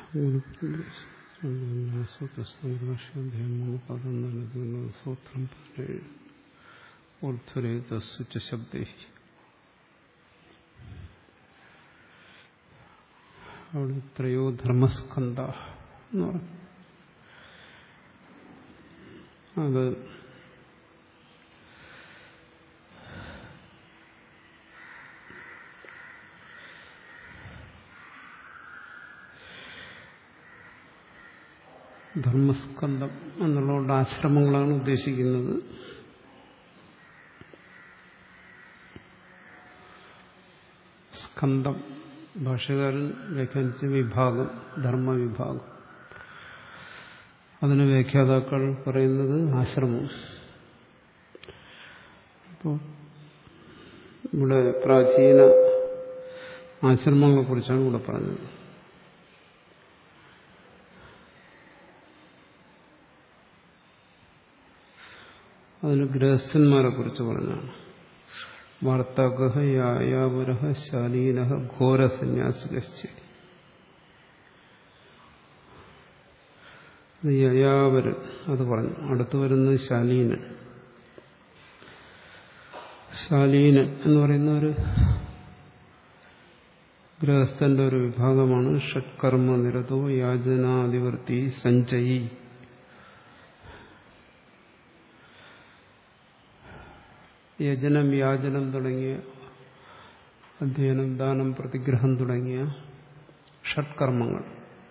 സൂത്രം പതിനേഴ് ഊർധ്വരേതസ്സുച്ച ശബ്ദേ അവിടെ ത്രയോ ധർമ്മസ്കന്ധ എന്ന് പറഞ്ഞു അത് ധർമ്മസ്കന്ധം എന്നുള്ളതുകൊണ്ട് ആശ്രമങ്ങളാണ് ഉദ്ദേശിക്കുന്നത് സ്കന്ധം ഭാഷകാരൻ വ്യാഖ്യാനിച്ച വിഭാഗം ധർമ്മവിഭാഗം അതിന് വ്യാഖ്യാതാക്കൾ പറയുന്നത് ആശ്രമം അപ്പോൾ ഇവിടെ പ്രാചീന ആശ്രമങ്ങളെക്കുറിച്ചാണ് ഇവിടെ പറഞ്ഞത് അതിന് ഗൃഹസ്ഥന്മാരെ കുറിച്ച് പറഞ്ഞാണ് വാർത്തക യായാപുര ശാലീന ഘോര സന്യാസികശ്ചേരി അത് യയാവരൻ അത് പറഞ്ഞു അടുത്തു വരുന്നത് ശാലീനൻ ശാലീനൻ എന്ന് പറയുന്ന ഒരു ഗൃഹസ്ഥന്റെ ഒരു വിഭാഗമാണ് ഷഡ്കർമ്മ നിരതോ യാചനാധിവർത്തി സഞ്ചയി യജനം യാചനം തുടങ്ങിയ അധ്യയനം ദാനം പ്രതിഗ്രഹം തുടങ്ങിയ ഷഡ്കർമ്മങ്ങൾ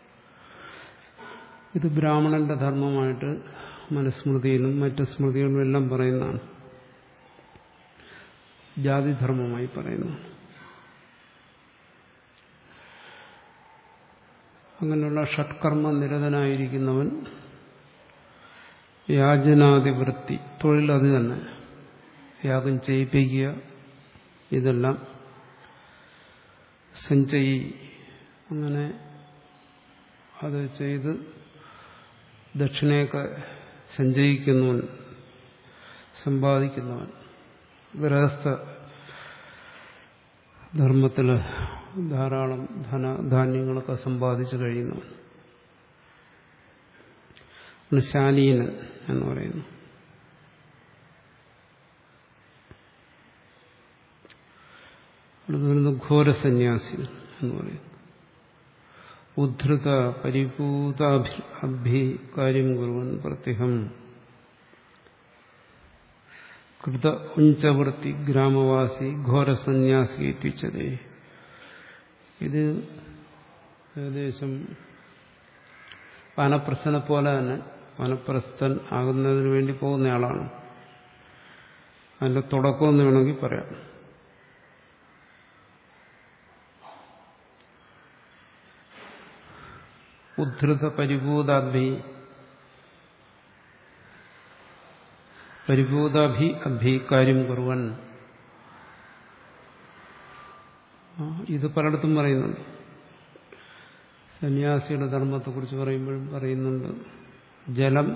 ഇത് ബ്രാഹ്മണന്റെ ധർമ്മമായിട്ട് മനുസ്മൃതിയിലും മറ്റ് സ്മൃതികളിലും എല്ലാം പറയുന്നതാണ് ജാതിധർമ്മമായി പറയുന്നതാണ് അങ്ങനെയുള്ള ഷഡ്കർമ്മ നിരതനായിരിക്കുന്നവൻ യാചനാതിവൃത്തി തൊഴിൽ അത് തന്നെ യാഗം ചെയ്യിപ്പിക്കുക ഇതെല്ലാം സഞ്ചയി അങ്ങനെ അത് ചെയ്ത് ദക്ഷിണയൊക്കെ സഞ്ചയിക്കുന്നവൻ സമ്പാദിക്കുന്നവൻ ഗൃഹസ്ഥ ധർമ്മത്തിൽ ധാരാളം ധന ധാന്യങ്ങളൊക്കെ സമ്പാദിച്ചു കഴിയുന്നവൻ ശാലീനൻ എന്ന് പറയുന്നു അടുത്ത് വരുന്നത് ഘോരസന്യാസി എന്ന് പറയുന്നു ഉദ്ധൃത പരിഭൂതാഭി കാര്യം കുറുവൻ പ്രത്യഹം കൃത ഉഞ്ചവൃത്തി ഗ്രാമവാസി ഘോരസന്യാസി എത്തിച്ചതേ ഇത് ഏകദേശം വനപ്രസ്ഥനെ പോലെ തന്നെ വനപ്രസ്ഥൻ ആകുന്നതിന് വേണ്ടി പോകുന്നയാളാണ് അതിന്റെ തുടക്കമെന്ന് വേണമെങ്കിൽ പറയാം ഉദ്ധൃത പരിഭൂതാഭി പരിഭൂതാഭി അഭി കാര്യം കുറുവൻ ഇത് പലയിടത്തും പറയുന്നുണ്ട് സന്യാസിയുടെ ധർമ്മത്തെക്കുറിച്ച് പറയുമ്പോഴും പറയുന്നുണ്ട് ജലം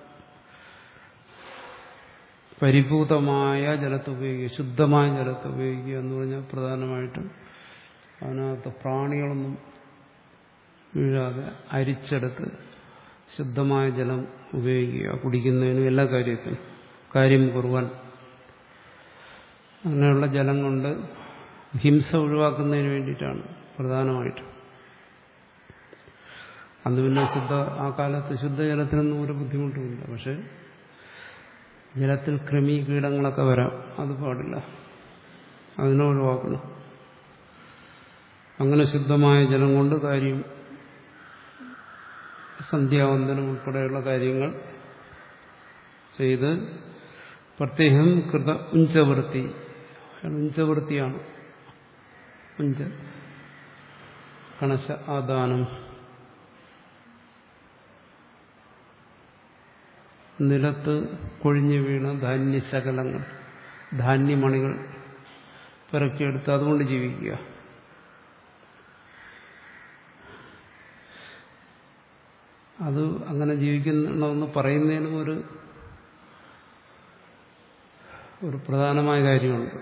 പരിഭൂതമായ ജലത്തെ ഉപയോഗിക്കുക ശുദ്ധമായ ജലത്തെ ഉപയോഗിക്കുക എന്ന് പറഞ്ഞാൽ പ്രധാനമായിട്ടും അതിനകത്ത് പ്രാണികളൊന്നും വീഴാതെ അരിച്ചെടുത്ത് ശുദ്ധമായ ജലം ഉപയോഗിക്കുക കുടിക്കുന്നതിനും എല്ലാ കാര്യത്തിനും കാര്യം കുറുവാൻ അങ്ങനെയുള്ള ജലം കൊണ്ട് ഹിംസ ഒഴിവാക്കുന്നതിന് വേണ്ടിയിട്ടാണ് പ്രധാനമായിട്ടും അന്ന് പിന്നെ ശുദ്ധ ആ കാലത്ത് ശുദ്ധജലത്തിനൊന്നും ഒരു ബുദ്ധിമുട്ടുമില്ല പക്ഷെ ജലത്തിൽ കൃമി കീടങ്ങളൊക്കെ വരാം അത് പാടില്ല അതിനെ ഒഴിവാക്കണം അങ്ങനെ ശുദ്ധമായ ജലം കൊണ്ട് കാര്യം സന്ധ്യാവന്തനം ഉൾപ്പെടെയുള്ള കാര്യങ്ങൾ ചെയ്ത് പ്രത്യേകം കൃത ഉഞ്ചവൃത്തി ഉഞ്ചവൃത്തിയാണ് ഉഞ്ച കണശ ആദാനം നിലത്ത് കൊഴിഞ്ഞു വീണ ധാന്യശകലങ്ങൾ ധാന്യമണികൾ പിറക്കിയെടുത്ത് അതുകൊണ്ട് ജീവിക്കുക അത് അങ്ങനെ ജീവിക്കണമെന്ന് പറയുന്നതിനും ഒരു ഒരു പ്രധാനമായ കാര്യമുണ്ട്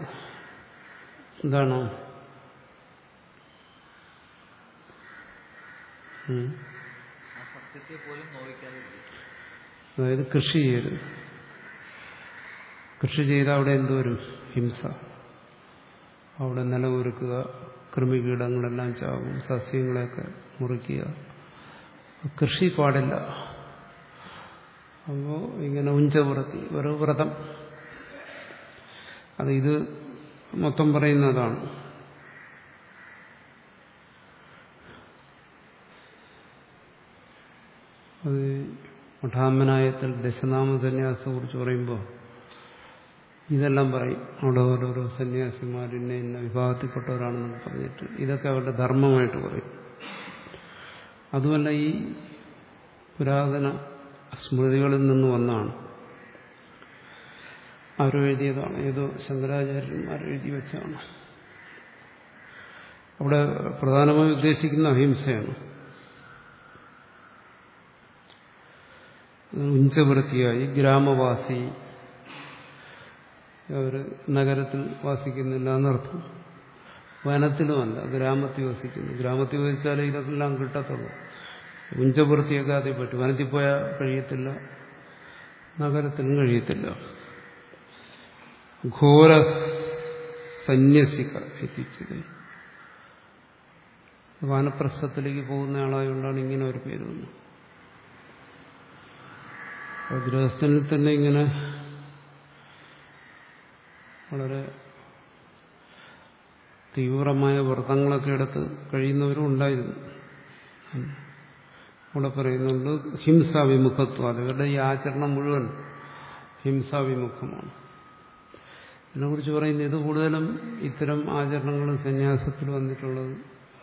എന്താണ് ഉം. ആ സത്യത്തെ പോലും നോവിക്കാതെ ഇരിക്കും. അതായത് കൃഷി ചെയ്യരുത് കൃഷി ചെയ്താൽ അവിടെ എന്തോരും ഹിംസ അവിടെ നിലമൊരുക്കുക കൃമികീടങ്ങളെല്ലാം ചാവും സസ്യങ്ങളെയൊക്കെ മുറിക്കുക കൃഷി പാടില്ല അപ്പോൾ ഇങ്ങനെ ഉഞ്ചവൃത്തി ഒരു വ്രതം അത് ഇത് മൊത്തം പറയുന്നതാണ് അത് മഠാമനായത്തിൽ ദശനാമ സന്യാസത്തെ കുറിച്ച് പറയുമ്പോൾ ഇതെല്ലാം പറയും അവിടെ ഓരോരോ സന്യാസിമാർ ഇന്ന ഇന്ന വിഭാഗത്തിൽപ്പെട്ടവരാണെന്ന് പറഞ്ഞിട്ട് ഇതൊക്കെ അവരുടെ ധർമ്മമായിട്ട് പറയും അതുമല്ല ഈ പുരാതന സ്മൃതികളിൽ നിന്ന് വന്നാണ് അവരെഴുതിയതാണ് ഏതോ ശങ്കരാചാര്യന്മാർ എഴുതി വെച്ചാണ് അവിടെ പ്രധാനമായി ഉദ്ദേശിക്കുന്ന അഹിംസയാണ് ഉഞ്ചവൃത്തിയായി ഗ്രാമവാസി അവർ നഗരത്തിൽ വാസിക്കുന്നില്ല എന്നർത്ഥം വനത്തിലുമല്ല ഗ്രാമത്തിൽ വസിക്കുന്നു ഗ്രാമത്തിൽ വസിച്ചാലേ ഇതൊക്കെല്ലാം കിട്ടത്തുള്ളൂ ഉഞ്ചവൃത്തിയൊക്കെ അതേ പറ്റും വനത്തിൽ പോയാൽ കഴിയത്തില്ല നഗരത്തിലും കഴിയത്തില്ല ഘോര സന്യസിക എത്തിച്ചത് വാനപ്രസ്ഥത്തിലേക്ക് പോകുന്ന ആളായതുകൊണ്ടാണ് ഇങ്ങനെ ഒരു പേര് വന്നത് അപ്പോൾ ഗൃഹസ്ഥനിൽ തന്നെ ഇങ്ങനെ വളരെ തീവ്രമായ വ്രതങ്ങളൊക്കെ എടുത്ത് കഴിയുന്നവരും ഉണ്ടായിരുന്നു അവിടെ പറയുന്നുണ്ട് ഹിംസാവിമുഖത്വം അത് ഇവരുടെ ഈ ആചരണം മുഴുവൻ ഹിംസാവിമുഖമാണ് ഇതിനെക്കുറിച്ച് പറയുന്നത് ഇത് കൂടുതലും ഇത്തരം ആചരണങ്ങൾ സന്യാസത്തിൽ വന്നിട്ടുള്ളത്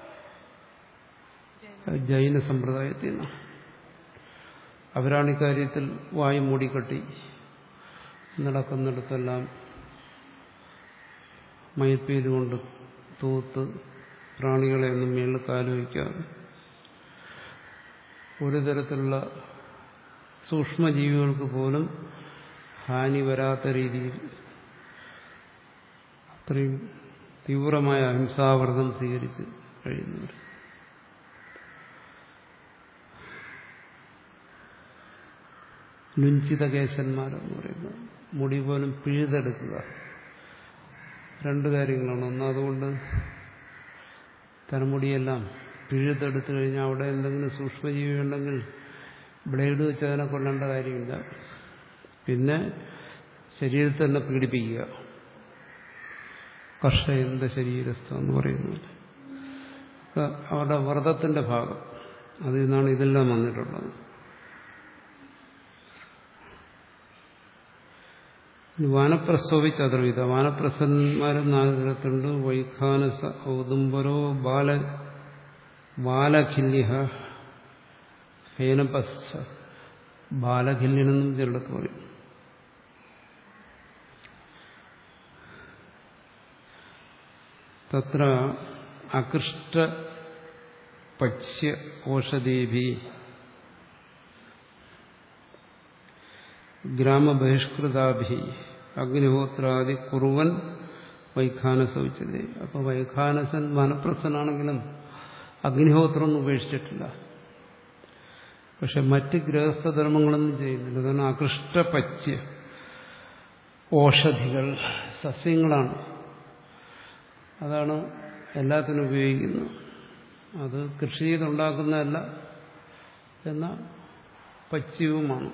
ജൈന സമ്പ്രദായത്തിൽ നിന്നാണ് അവരാണ് ഇക്കാര്യത്തിൽ വായു മൂടിക്കെട്ടി നടക്കുന്നിടത്തെല്ലാം മയപ്പേതുകൊണ്ട് തൂത്ത് പ്രാണികളെ ഒന്നും മേളിൽ കാലുവയ്ക്കാതെ ഒരു തരത്തിലുള്ള സൂക്ഷ്മജീവികൾക്ക് പോലും ഹാനി വരാത്ത രീതിയിൽ അത്രയും തീവ്രമായ അഹിംസാവ്രതം സ്വീകരിച്ച് കഴിയുന്നവർ ലുഞ്ചിത കേശന്മാരെന്ന് പറയുന്നത് മുടി പോലും പിഴുതെടുക്കുക രണ്ട് കാര്യങ്ങളാണ് ഒന്ന് അതുകൊണ്ട് തലമുടിയെല്ലാം പിഴുതെടുത്തു കഴിഞ്ഞാൽ അവിടെ എന്തെങ്കിലും സൂക്ഷ്മജീവി ഉണ്ടെങ്കിൽ ബ്ലേഡ് വെച്ച് അതിനെ കൊള്ളേണ്ട കാര്യമില്ല പിന്നെ ശരീരത്തെ തന്നെ പീഡിപ്പിക്കുക കർഷകന്റെ ശരീരസ്ഥ എന്ന് പറയുന്നത് അവരുടെ വ്രതത്തിന്റെ ഭാഗം അതിൽ നിന്നാണ് ഇതെല്ലാം വന്നിട്ടുള്ളത് വാനപ്രസ്തവിച്ച് അതർവിധ വാനപ്രസന്മാരും നാല് തരത്തിലുണ്ട് വൈഖാനസ ഔദുംബരോ ബാല ബാലഖില്യ ഹേനപശ്ച ബാലഖില്യനെന്നും ചിലടത്ത് പറയും തത്ര അകൃഷ്ട പച്യ ഓഷധീഭി ഗ്രാമബഹിഷ്കൃതാഭി അഗ്നിഹോത്രാദി കുറുവൻ വൈഖാനസ ഉച്ചതേ അപ്പോൾ വൈഖാനസൻ വനപ്രസനാണെങ്കിലും അഗ്നിഹോത്രമൊന്നും ഉപേക്ഷിച്ചിട്ടില്ല പക്ഷെ മറ്റ് ഗൃഹസ്ഥധർമ്മങ്ങളൊന്നും ചെയ്യുന്നില്ല അതാണ് അകൃഷ്ടപച്യ ഓഷധികൾ സസ്യങ്ങളാണ് അതാണ് എല്ലാത്തിനും ഉപയോഗിക്കുന്നത് അത് കൃഷി ചെയ്തുണ്ടാക്കുന്നതല്ല എന്ന പച്യവുമാണ്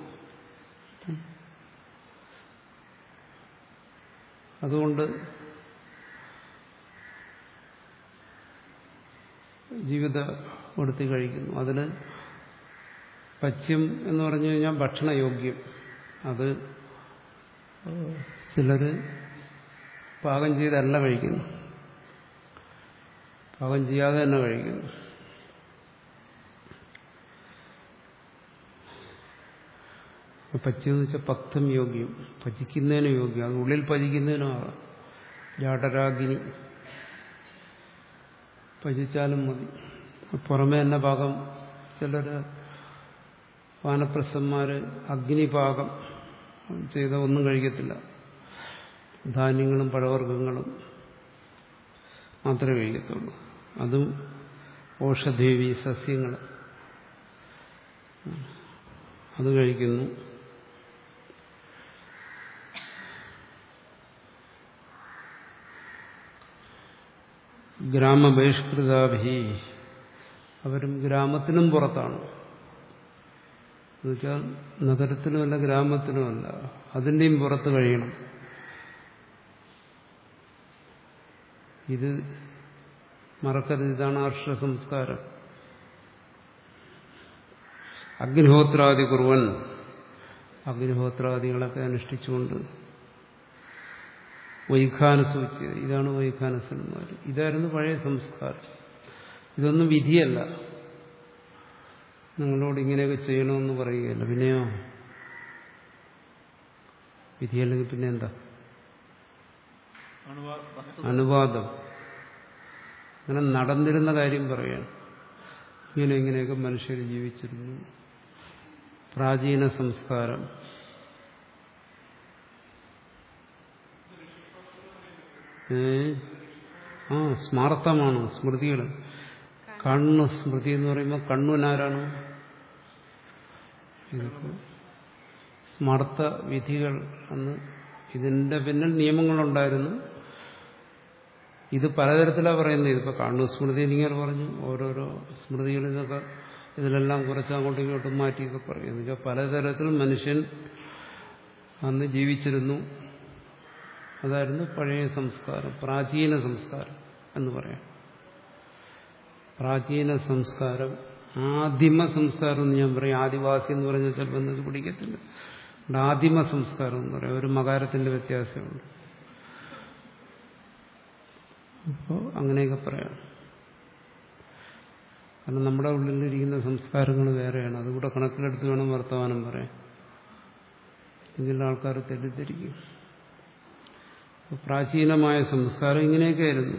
അതുകൊണ്ട് ജീവിത കൊടുത്തി കഴിക്കുന്നു അതിന് പച്യം എന്ന് പറഞ്ഞു കഴിഞ്ഞാൽ ഭക്ഷണയോഗ്യം അത് ചിലർ പാകം ചെയ്തല്ല കഴിക്കുന്നു പാകം ചെയ്യാതെ തന്നെ കഴിക്കുന്നു പച്ചെന്ന് വെച്ചാൽ പക്തം യോഗ്യം പചിക്കുന്നതിന് യോഗ്യം അത് ഉള്ളിൽ പചിക്കുന്നതിനുമാകാം ജാടരാഗിനി പചിച്ചാലും മതി പുറമേ തന്നെ പാകം ചിലർ വാനപ്രസന്മാര് അഗ്നിപാകം ചെയ്ത ഒന്നും കഴിക്കത്തില്ല ധാന്യങ്ങളും പഴവർഗ്ഗങ്ങളും മാത്രമേ കഴിക്കത്തുള്ളൂ അതും ഓഷധേവി സസ്യങ്ങൾ അത് കഴിക്കുന്നു ഗ്രാമബഹിഷ്കൃതാഭി അവരും ഗ്രാമത്തിനും പുറത്താണ് എന്നുവെച്ചാൽ നഗരത്തിലുമല്ല ഗ്രാമത്തിലുമല്ല അതിൻ്റെയും പുറത്ത് കഴിയണം ഇത് മറക്കരുത് ഇതാണ് ആർഷ സംസ്കാരം അഗ്നിഹോത്രാദി കുറുവൻ അഗ്നിഹോത്രാദികളൊക്കെ അനുഷ്ഠിച്ചുകൊണ്ട് വൈഖാനസ് വെച്ചത് ഇതാണ് വൈഖാനസന്മാർ ഇതായിരുന്നു പഴയ സംസ്കാരം ഇതൊന്നും വിധിയല്ല നിങ്ങളോട് ഇങ്ങനെയൊക്കെ ചെയ്യണമെന്ന് പറയുകയല്ല പിന്നെയോ വിധിയല്ലെങ്കിൽ പിന്നെ എന്താ അനുവാദം അങ്ങനെ നടന്നിരുന്ന കാര്യം പറയാണ് ഇങ്ങനെ ഇങ്ങനെയൊക്കെ മനുഷ്യർ ജീവിച്ചിരുന്നു പ്രാചീന സംസ്കാരം ഏ ആ സ്മാർത്ഥമാണ് സ്മൃതികൾ കണ്ണ് സ്മൃതി എന്ന് പറയുമ്പോൾ കണ്ണുനാരാണ് ഇതൊക്കെ സ്മാർത്ഥ വിധികൾ അന്ന് ഇതിന്റെ പിന്നിൽ നിയമങ്ങളുണ്ടായിരുന്നു ഇത് പലതരത്തിലാണ് പറയുന്നത് ഇതിപ്പോൾ കണ്ണു സ്മൃതി ഇങ്ങനെ പറഞ്ഞു ഓരോരോ സ്മൃതികൾ ഇതൊക്കെ ഇതിലെല്ലാം കുറച്ച് അങ്ങോട്ടും ഇങ്ങോട്ടും മാറ്റിയൊക്കെ പറയും എന്നുവെച്ചാൽ പലതരത്തിൽ മനുഷ്യൻ അന്ന് ജീവിച്ചിരുന്നു അതായിരുന്നു പഴയ സംസ്കാരം പ്രാചീന സംസ്കാരം എന്ന് പറയാം പ്രാചീന സംസ്കാരം ആദിമ സംസ്കാരം എന്ന് ഞാൻ പറയും ആദിവാസി എന്ന് പറഞ്ഞാൽ ചിലപ്പോൾ നിങ്ങൾക്ക് പിടിക്കത്തില്ല ഇവിടെ ആദിമ സംസ്കാരം എന്ന് പറയാം ഒരു മകാരത്തിന്റെ വ്യത്യാസമുണ്ട് അപ്പോൾ അങ്ങനെയൊക്കെ പറയാം കാരണം നമ്മുടെ ഉള്ളിലിരിക്കുന്ന സംസ്കാരങ്ങൾ വേറെയാണ് അതുകൂടെ കണക്കിലെടുത്ത് വേണം വർത്തമാനം പറയാൻ എങ്കിൽ ആൾക്കാർ തെറ്റിദ്ധരിക്കും പ്രാചീനമായ സംസ്കാരം ഇങ്ങനെയൊക്കെ ആയിരുന്നു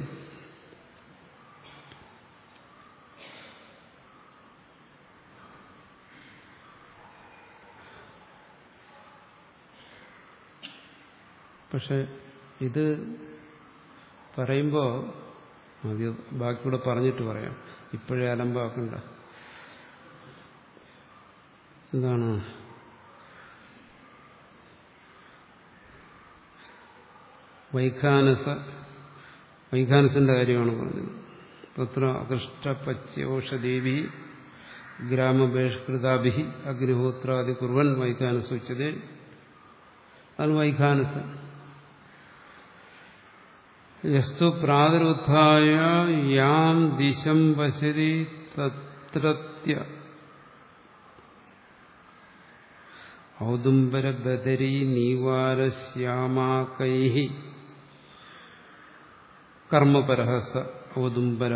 പക്ഷെ ഇത് പറയുമ്പോൾ അത് ബാക്കിയൂടെ പറഞ്ഞിട്ട് പറയാം ഇപ്പോഴേ അലമ്പാക്കണ്ട എന്താണ് വൈഖാനസ വൈഖാനസിന്റെ കാര്യമാണ് പറഞ്ഞത് തത്ര അകൃഷ്ടപച്യോഷദേവി ഗ്രാമബഹിഷ്കൃതാഭി അഗ്നിഹോത്രാദി കുർവൻ വൈഖാനസ് ഉച്ചത് അത് വൈഖാനസ് യസ്തു പ്രാതരുത്ഥായ യാം ദിശം വശതി തത്രത്യ ഔദുംബരബദരി നീവാരശ്യാമാക്കൈ കർമ്മപര സ ഔദുംബര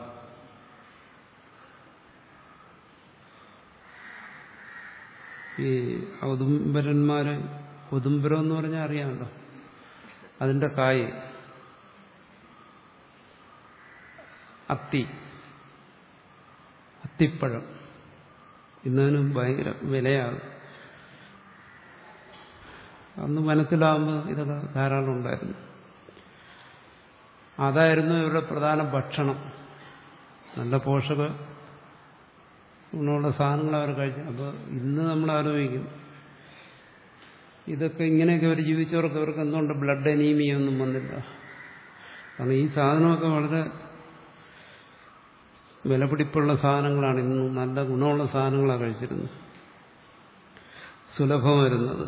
ഈ ഔദുംബരന്മാര് ഔദുംബരം എന്ന് പറഞ്ഞാൽ അറിയാമല്ലോ അതിന്റെ കായ് അത്തി അത്തിപ്പഴം ഇന്നതിനും ഭയങ്കര വിലയാണ് അന്ന് വനത്തിലാകുമ്പോൾ ഇതൊക്കെ ധാരാളം ഉണ്ടായിരുന്നു അതായിരുന്നു ഇവരുടെ പ്രധാന ഭക്ഷണം നല്ല പോഷക ഗുണമുള്ള സാധനങ്ങൾ അവർ കഴിച്ചു അപ്പോൾ ഇന്ന് നമ്മൾ ആലോചിക്കും ഇതൊക്കെ ഇങ്ങനെയൊക്കെ അവർ ജീവിച്ചവർക്ക് അവർക്ക് എന്തുകൊണ്ട് ബ്ലഡ് അനീമിയ ഒന്നും വന്നില്ല കാരണം ഈ സാധനമൊക്കെ വളരെ വിലപിടിപ്പുള്ള സാധനങ്ങളാണ് ഇന്ന് നല്ല ഗുണമുള്ള സാധനങ്ങളാണ് കഴിച്ചിരുന്നത് സുലഭം വരുന്നത്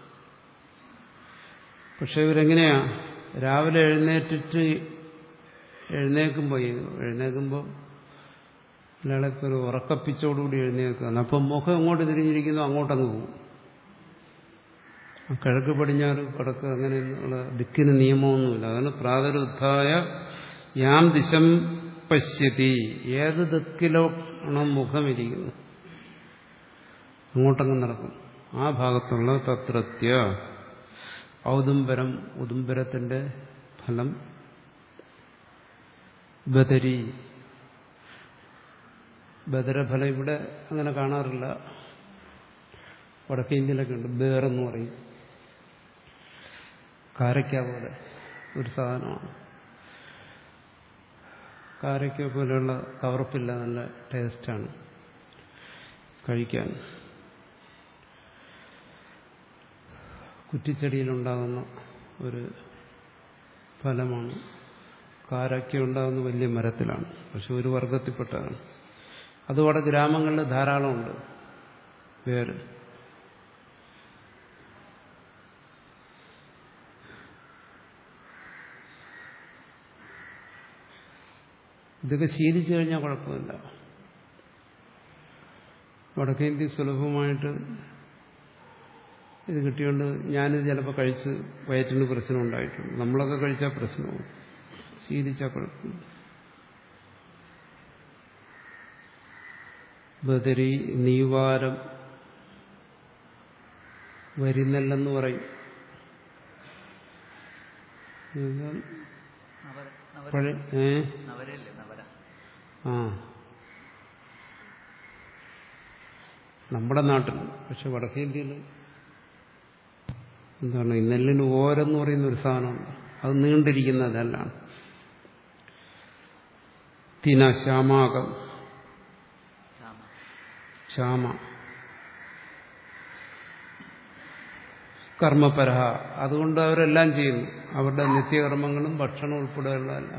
പക്ഷെ ഇവരെങ്ങനെയാ രാവിലെ എഴുന്നേറ്റിട്ട് എഴുന്നേക്കുമ്പോൾ എഴുന്നേക്കുമ്പോൾ ഒരാളൊക്കെ ഒരു ഉറക്കപ്പിച്ചോടുകൂടി എഴുന്നേൽക്കുകയാണ് അപ്പം മുഖം എങ്ങോട്ട് തിരിഞ്ഞിരിക്കുന്നു അങ്ങോട്ടങ്ങ് പോകും കിഴക്ക് പടിഞ്ഞാറ് വടക്ക് അങ്ങനെയുള്ള ദിക്കിന് നിയമമൊന്നുമില്ല അതാണ് പ്രാതരുദ്ധായ യാം ദിശം പശ്യതി ഏത് ദിക്കിലാണ് മുഖമിരിക്കുന്നു അങ്ങോട്ടങ്ങ് നടക്കും ആ ഭാഗത്തുള്ള തത്രത്യ ഔദുംബരം ഉദുംബരത്തിന്റെ ഫലം ബദരി ബദരഫലം ഇവിടെ അങ്ങനെ കാണാറില്ല വടക്കേ ഇന്ത്യയിലൊക്കെ ഉണ്ട് ബേറെന്ന് പറയും കാരയ്ക്ക പോലെ ഒരു സാധനമാണ് കാരയ്ക്ക പോലെയുള്ള കവർപ്പില്ല നല്ല ടേസ്റ്റാണ് കഴിക്കാൻ കുറ്റിച്ചെടിയിലുണ്ടാകുന്ന ഒരു ഫലമാണ് കാരക്ക ഉണ്ടാകുന്ന വലിയ മരത്തിലാണ് പക്ഷെ ഒരു വർഗത്തിൽപ്പെട്ടതാണ് അതും അവിടെ ഗ്രാമങ്ങളിൽ ധാരാളമുണ്ട് വേര് ഇതൊക്കെ ശീലിച്ചു കഴിഞ്ഞാൽ കുഴപ്പമില്ല വടക്കേന്ത്യ സുലഭമായിട്ട് ഇത് കിട്ടിയോണ്ട് ഞാനിത് ചിലപ്പോൾ കഴിച്ച് വയറ്റിന് പ്രശ്നം ഉണ്ടായിട്ടുണ്ട് നമ്മളൊക്കെ കഴിച്ചാൽ പ്രശ്നവും ശീലിച്ചാൽ കുഴപ്പമില്ല ബദരി നീവാരം വരിനെല്ലെന്ന് പറയും എന്നാൽ നവര നവര പഴയ ഏ നവരല്ലേ നവര ആ നമ്മുടെ നാട്ടിൽ പക്ഷെ വടക്കേന്ത്യയിൽ എന്താണ് ഈ നെല്ലിന് ഓരെന്ന് പറയുന്ന ഒരു സാധനമുണ്ട് അത് നീണ്ടിരിക്കുന്ന നെല്ലാണ് തിന ശ്യാമാകം ശ്യാമ ശ്യാമ കർമ്മപരഹ അതുകൊണ്ട് അവരെല്ലാം ചെയ്യുന്നു അവരുടെ നിത്യകർമ്മങ്ങളും ഭക്ഷണം ഉൾപ്പെടെയുള്ളതെല്ലാം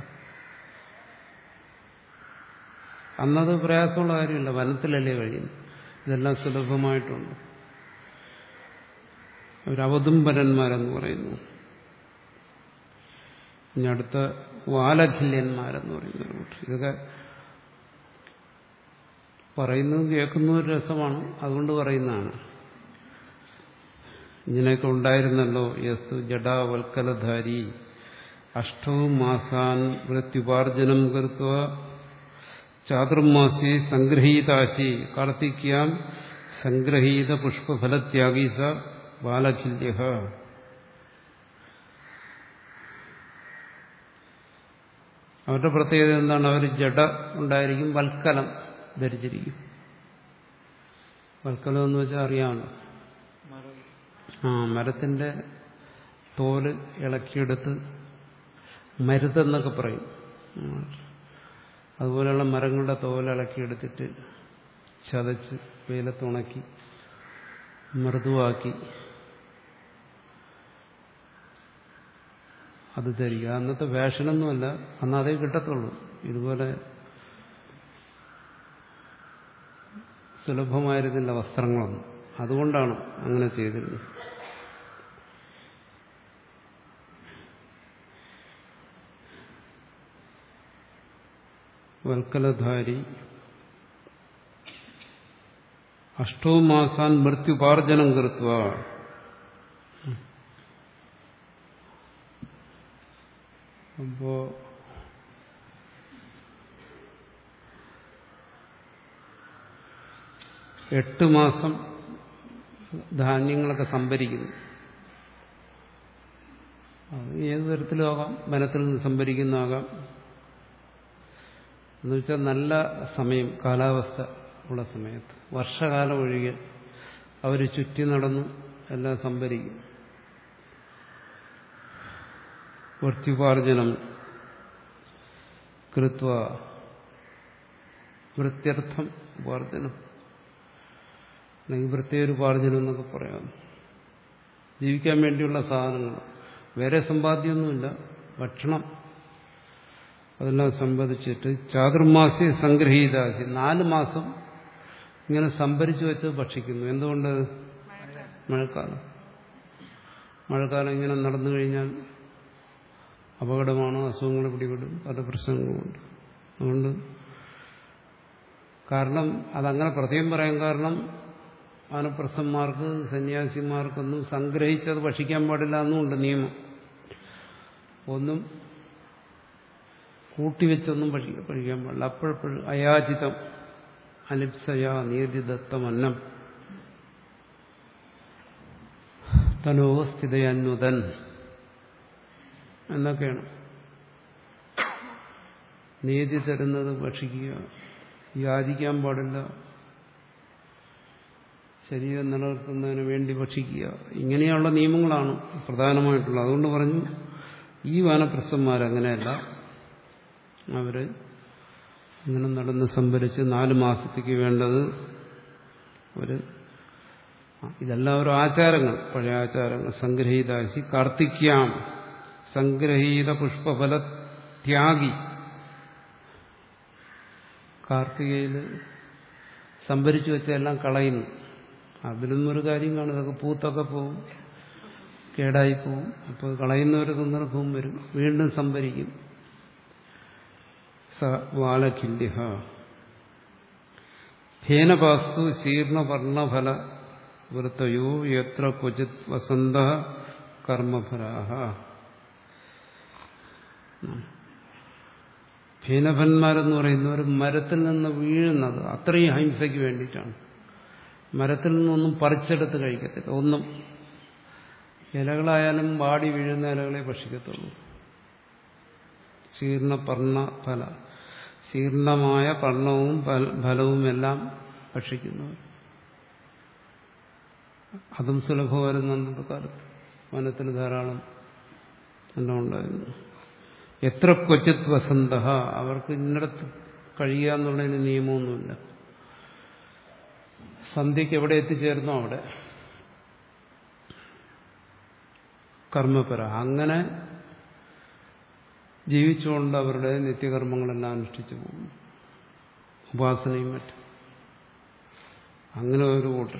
അന്നത് പ്രയാസമുള്ള കാര്യമില്ല വനത്തിലല്ലേ കഴിയുന്നു ഇതെല്ലാം സുലഭമായിട്ടുണ്ട് അവരവതുംബരന്മാരെന്ന് പറയുന്നു ഇനി അടുത്ത വാലഖില്യന്മാരെന്ന് പറയുന്ന ഒരു കൂട്ടർ ഇതൊക്കെ പറയുന്നതും കേൾക്കുന്നതും ഒരു രസമാണ് അതുകൊണ്ട് പറയുന്നതാണ് ഇങ്ങനെയൊക്കെ ഉണ്ടായിരുന്നല്ലോ യസ്തു ജഡാവൽക്കലധാരി അഷ്ടവും മാസാൻ വൃത്യുപാർജനം കൃത്വ ചാതുർമാസി സംഗ്രഹീതാശി കാർത്തിക്യാം സംഗ്രഹീത പുഷ്പഫലത്യാഗി സ ബാലഖില്യ അവരുടെ പ്രത്യേകത എന്താണ് അവർ ജഡ ഉണ്ടായിരിക്കും വൽക്കലം ധരിച്ചിരിക്കും വൽക്കലം എന്ന് വെച്ചാൽ അറിയാമല്ലോ ആ മരത്തിന്റെ തോല് ഇളക്കിയെടുത്ത് മരുതെന്നൊക്കെ പറയും ഉം. അതുപോലെയുള്ള മരങ്ങളുടെ തോല് ഇളക്കിയെടുത്തിട്ട് ചതച്ച് വെയിലത്തുണക്കി മൃദുവാക്കി അത് ധരിക്കുക അന്നത്തെ ഫാഷനൊന്നുമല്ല അന്ന് അതേ കിട്ടത്തുള്ളൂ ഇതുപോലെ സുലഭമായിരുന്നില്ല വസ്ത്രങ്ങളൊന്നും അതുകൊണ്ടാണ് അങ്ങനെ ചെയ്തിരുന്നത് വൽക്കലധാരി അഷ്ടോ മാസാൻ മൃത്യുപാർജനം കൃത്വ അപ്പോ എട്ട് മാസം ധാന്യങ്ങളൊക്കെ സംഭരിക്കുന്നു അത് ഏത് തരത്തിലും ആകാം വനത്തിൽ നിന്ന് സംഭരിക്കുന്നതാകാം എന്നുവെച്ചാൽ നല്ല സമയം കാലാവസ്ഥ ഉള്ള സമയത്ത് വർഷകാലം ഒഴികെ അവർ ചുറ്റി നടന്ന് എല്ലാം സംഭരിക്കും വൃത്യുപാർജനം കൃത്വ വൃത്യർത്ഥം ഉപാർജനം അല്ലെങ്കിൽ വൃത്തിയൊരുപാർജനം എന്നൊക്കെ പറയാം ജീവിക്കാൻ വേണ്ടിയുള്ള സാധനങ്ങൾ വേറെ സമ്പാദ്യമൊന്നുമില്ല ഭക്ഷണം അതെല്ലാം സംബന്ധിച്ചിട്ട് ചാതുർമാസി സംഗ്രഹീതാക്കി നാല് മാസം ഇങ്ങനെ സംഭരിച്ചു വെച്ച് ഭക്ഷിക്കുന്നു എന്തുകൊണ്ട് മഴക്കാലം മഴക്കാലം ഇങ്ങനെ നടന്നു കഴിഞ്ഞാൽ അപകടമാണ് അസുഖങ്ങൾ പിടിപെടും പല പ്രശ്നങ്ങളുമുണ്ട് അതുകൊണ്ട് കാരണം അതങ്ങനെ പ്രത്യേകം പറയാൻ കാരണം വാനപ്രസന്മാർക്ക് സന്യാസിമാർക്കൊന്നും സംഗ്രഹിച്ചത് ഭക്ഷിക്കാൻ പാടില്ല എന്നുമുണ്ട് നിയമം ഒന്നും കൂട്ടിവെച്ചൊന്നും ഭക്ഷി- ഭക്ഷിക്കാൻ പാടില്ല അപ്പോഴപ്പോഴും അയാചിതം അലിപ്സയ നീതിദത്തം അന്നം തനോ സ്ഥിതയന്വതൻ എന്നൊക്കെയാണ് നീതി തരുന്നത് ഭക്ഷിക്കുക യാചിക്കാൻ പാടില്ല ശരീരം നിലനിർത്തുന്നതിന് വേണ്ടി ഭക്ഷിക്കുക ഇങ്ങനെയുള്ള നിയമങ്ങളാണ് പ്രധാനമായിട്ടുള്ളത് അതുകൊണ്ട് പറഞ്ഞു ഈ വാനപ്രസ്ഥന്മാരങ്ങനെയല്ല അവര് ഇങ്ങനെ നടന്ന് സംഭരിച്ച് നാല് മാസത്തേക്ക് വേണ്ടത് ഒരു ആ, ഇതെല്ലാം ഓരോ ആചാരങ്ങൾ പഴയ ആചാരങ്ങൾ സംഗ്രഹീതാശി കാർത്തിക്യാം സംഗ്രഹീത പുഷ്പഫല ത്യാഗി കാർത്തികയിൽ സംഭരിച്ചു വെച്ചെല്ലാം കളയുന്നു അതിലൊന്നും ഒരു കാര്യം കാണും ഇതൊക്കെ പൂത്തൊക്കെ പോവും കേടായി പോവും അപ്പോൾ കളയുന്ന ഒരു സന്ദർഭവും വരും വീണ്ടും സംഭരിക്കും സ വാലഖില്യ ഹേനപാസ്തു ശീർണവർണഫല വൃത്തയോ യത്ര ക്വചിത് വസന്ത കർമ്മഫലാഹ ഭീനഭന്മാരെന്ന് പറയുന്നവർ മരത്തിൽ നിന്ന് വീഴുന്നത് അത്രയും അഹിംസയ്ക്ക് വേണ്ടിയിട്ടാണ് മരത്തിൽ നിന്നൊന്നും പറിച്ചെടുത്ത് കഴിക്കത്തില്ല ഒന്നും ഇലകളായാലും വാടി വീഴുന്ന ഇലകളെ ഭക്ഷിക്കത്തുള്ളൂ ശീർണ പർണ ഫല ശീർണമായ പർണവും ഫല- ഫലവും എല്ലാം ഭക്ഷിക്കുന്നവർ അതും സുലഭമായിരുന്നു അന്നത്തെ കാലത്ത് വനത്തിൽ ധാരാളം എല്ലാം ഉണ്ടായിരുന്നു എത്ര ക്വചിത് വസന്ത അവർക്ക് ഇന്നിടത്ത് കഴിയുക എന്നുള്ളതിന് നിയമമൊന്നുമില്ല സന്ധ്യയ്ക്ക് എവിടെ എത്തിച്ചേർന്നോ അവിടെ കർമ്മപര അങ്ങനെ ജീവിച്ചുകൊണ്ട് അവരുടെ നിത്യകർമ്മങ്ങളെല്ലാം അനുഷ്ഠിച്ചു പോകും ഉപാസനയും മറ്റും അങ്ങനെ ഒരു കൂട്ടർ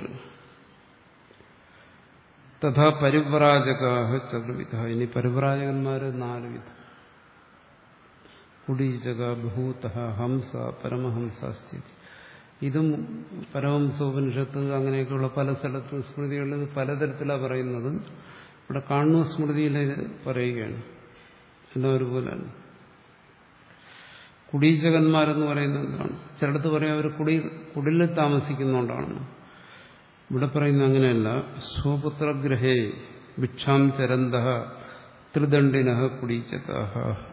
തഥാ പരിവ്രാജകാഹ ചതുർവിധ ഇനി പരിവ്രാജകന്മാര് നാല് വിധം കുടീചക ഭൂത ഹംസ പരമഹംസാസ്തി ഇതും പരമഹംസോപനിഷത്ത് അങ്ങനെയൊക്കെയുള്ള പല സ്ഥലത്തും സ്മൃതികളിൽ ഇത് പലതരത്തിലാണ് പറയുന്നത് ഇവിടെ കാണുന്ന സ്മൃതിയിൽ ഇത് പറയുകയാണ് എല്ലാം ഒരുപോലെയാണ് കുടീചകന്മാരെന്ന് പറയുന്നത് എന്താണ് ചിലടത്ത് പറയാം അവർ കുടി കുടിലിൽ താമസിക്കുന്നതുകൊണ്ടാണ് ഇവിടെ പറയുന്നത് അങ്ങനെയല്ല സ്വപുത്രഗ്രഹേ ഭിക്ഷാം ചരന്ത ത്രിദണ്ഡിന കുടീച്ചതാഹ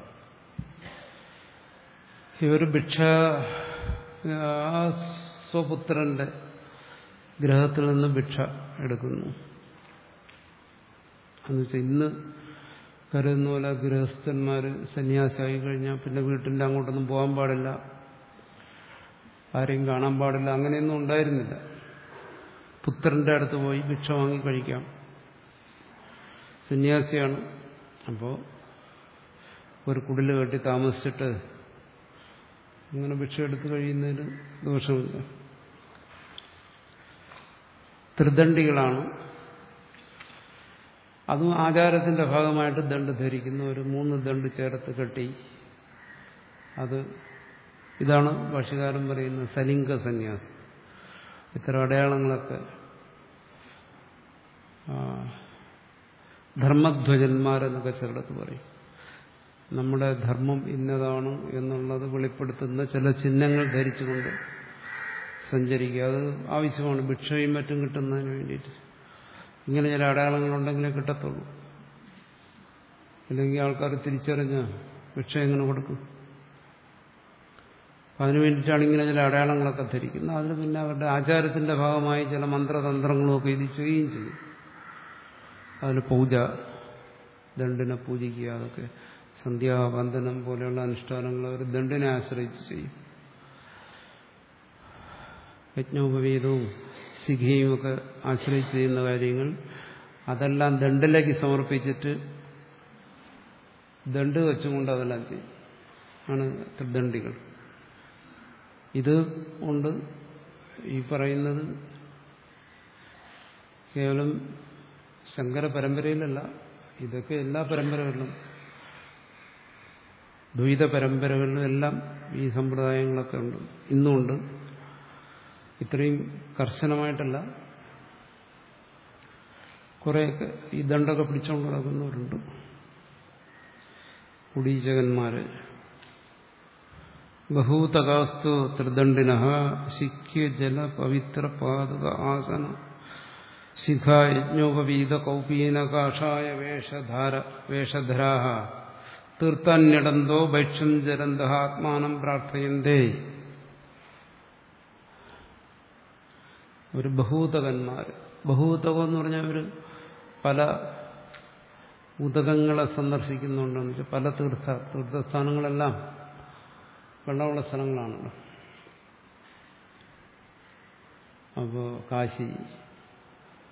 ഇവർ ഭിക്ഷ ആ സ്വപുത്രന്റെ ഗ്രഹത്തിൽ നിന്ന് ഭിക്ഷ എടുക്കുന്നു എന്നുവെച്ചാൽ ഇന്ന് കരുതുന്ന പോലെ ഗൃഹസ്ഥന്മാർ സന്യാസിയായി കഴിഞ്ഞാൽ പിന്നെ വീട്ടിൻ്റെ അങ്ങോട്ടൊന്നും പോകാൻ പാടില്ല ആരെയും കാണാൻ പാടില്ല അങ്ങനെയൊന്നും ഉണ്ടായിരുന്നില്ല പുത്രന്റെ അടുത്ത് പോയി ഭിക്ഷ വാങ്ങി കഴിക്കാം സന്യാസിയാണ് അപ്പോൾ ഒരു കുടില് കെട്ടി താമസിച്ചിട്ട് അങ്ങനെ ഭിക്ഷ എടുത്ത് കഴിയുന്നതിന് ദോഷമില്ല ത്രിദണ്ഡികളാണ് അതും ആചാരത്തിന്റെ ഭാഗമായിട്ട് ദണ്ട് ധരിക്കുന്ന ഒരു മൂന്ന് ദണ്ട് ചേർത്ത് കെട്ടി അത് ഇതാണ് ഭാഷകാരൻ പറയുന്നത് സലിംഗ സന്യാസം ഇത്തരം അടയാളങ്ങളൊക്കെ ആ, ധർമ്മധ്വജന്മാരെന്നൊക്കെ ചിലടത്ത് പറയും നമ്മുടെ ധർമ്മം ഇന്നതാണ് എന്നുള്ളത് വെളിപ്പെടുത്തുന്ന ചില ചിഹ്നങ്ങൾ ധരിച്ചുകൊണ്ട് സഞ്ചരിക്കുക അത് ആവശ്യമാണ് ഭിക്ഷയും മറ്റും കിട്ടുന്നതിന് വേണ്ടിയിട്ട് ഇങ്ങനെ ചില അടയാളങ്ങളുണ്ടെങ്കിലേ കിട്ടത്തുള്ളൂ അല്ലെങ്കിൽ ആൾക്കാർ തിരിച്ചറിഞ്ഞ് ഭിക്ഷ എങ്ങനെ കൊടുക്കും അപ്പം അതിനു വേണ്ടിയിട്ടാണ് ഇങ്ങനെ ചില അടയാളങ്ങളൊക്കെ ധരിക്കുന്നത് അതിന് പിന്നെ അവരുടെ ആചാരത്തിന്റെ ഭാഗമായി ചില മന്ത്രതന്ത്രങ്ങളുമൊക്കെ ഇത് ചെയ്യുകയും ചെയ്യും അതിന് പൂജ ദണ്ഡിനെ പൂജിക്കുക അതൊക്കെ സന്ധ്യാവന്ദനം പോലെയുള്ള അനുഷ്ഠാനങ്ങൾ അവർ ദണ്ഡിനെ ആശ്രയിച്ച് ചെയ്യും യജ്ഞോപവീതവും സിഖിയും ഒക്കെ ആശ്രയിച്ച് ചെയ്യുന്ന കാര്യങ്ങൾ അതെല്ലാം ദണ്ടിലേക്ക് സമർപ്പിച്ചിട്ട് ദണ്ട് വെച്ചുകൊണ്ട് അതെല്ലാം ചെയ്യും ആണ് ത്രിദണ്ഡികൾ ഇത് കൊണ്ട് ഈ പറയുന്നത് കേവലം ശങ്കര പരമ്പരയിലല്ല ഇതൊക്കെ എല്ലാ പരമ്പരകളിലും ദ്വൈത പരമ്പരകളിലും എല്ലാം ഈ സമ്പ്രദായങ്ങളൊക്കെ ഉണ്ട് ഇന്നുമുണ്ട് ഇത്രയും കർശനമായിട്ടല്ല കുറേയൊക്കെ ഈ ദണ്ടൊക്കെ പിടിച്ചുകൊണ്ട് നടക്കുന്നവരുണ്ട് കുടീചകന്മാര് ബഹൂതകാസ്തു ത്രിദണ്ഡിന ശിഖ്യ ജല പവിത്ര പാതക ആസന ശിഖ യജ്ഞോപവീത കൗപീന കാഷായ വേഷധാര വേഷധരാഹ തീർത്ഥാന്യടന്തോ ഭക്ഷ്യം ജരന്ത ആത്മാനം പ്രാർത്ഥയന്തേ ഒരു ബഹൂതകന്മാർ ബഹൂതകം എന്ന് പറഞ്ഞാൽ ഒരു പല ഉദകങ്ങളെ സന്ദർശിക്കുന്നുണ്ടെന്ന് വെച്ചാൽ പല തീർത്ഥ തീർത്ഥസ്ഥാനങ്ങളെല്ലാം വെള്ളമുള്ള സ്ഥലങ്ങളാണല്ലോ അപ്പോൾ കാശി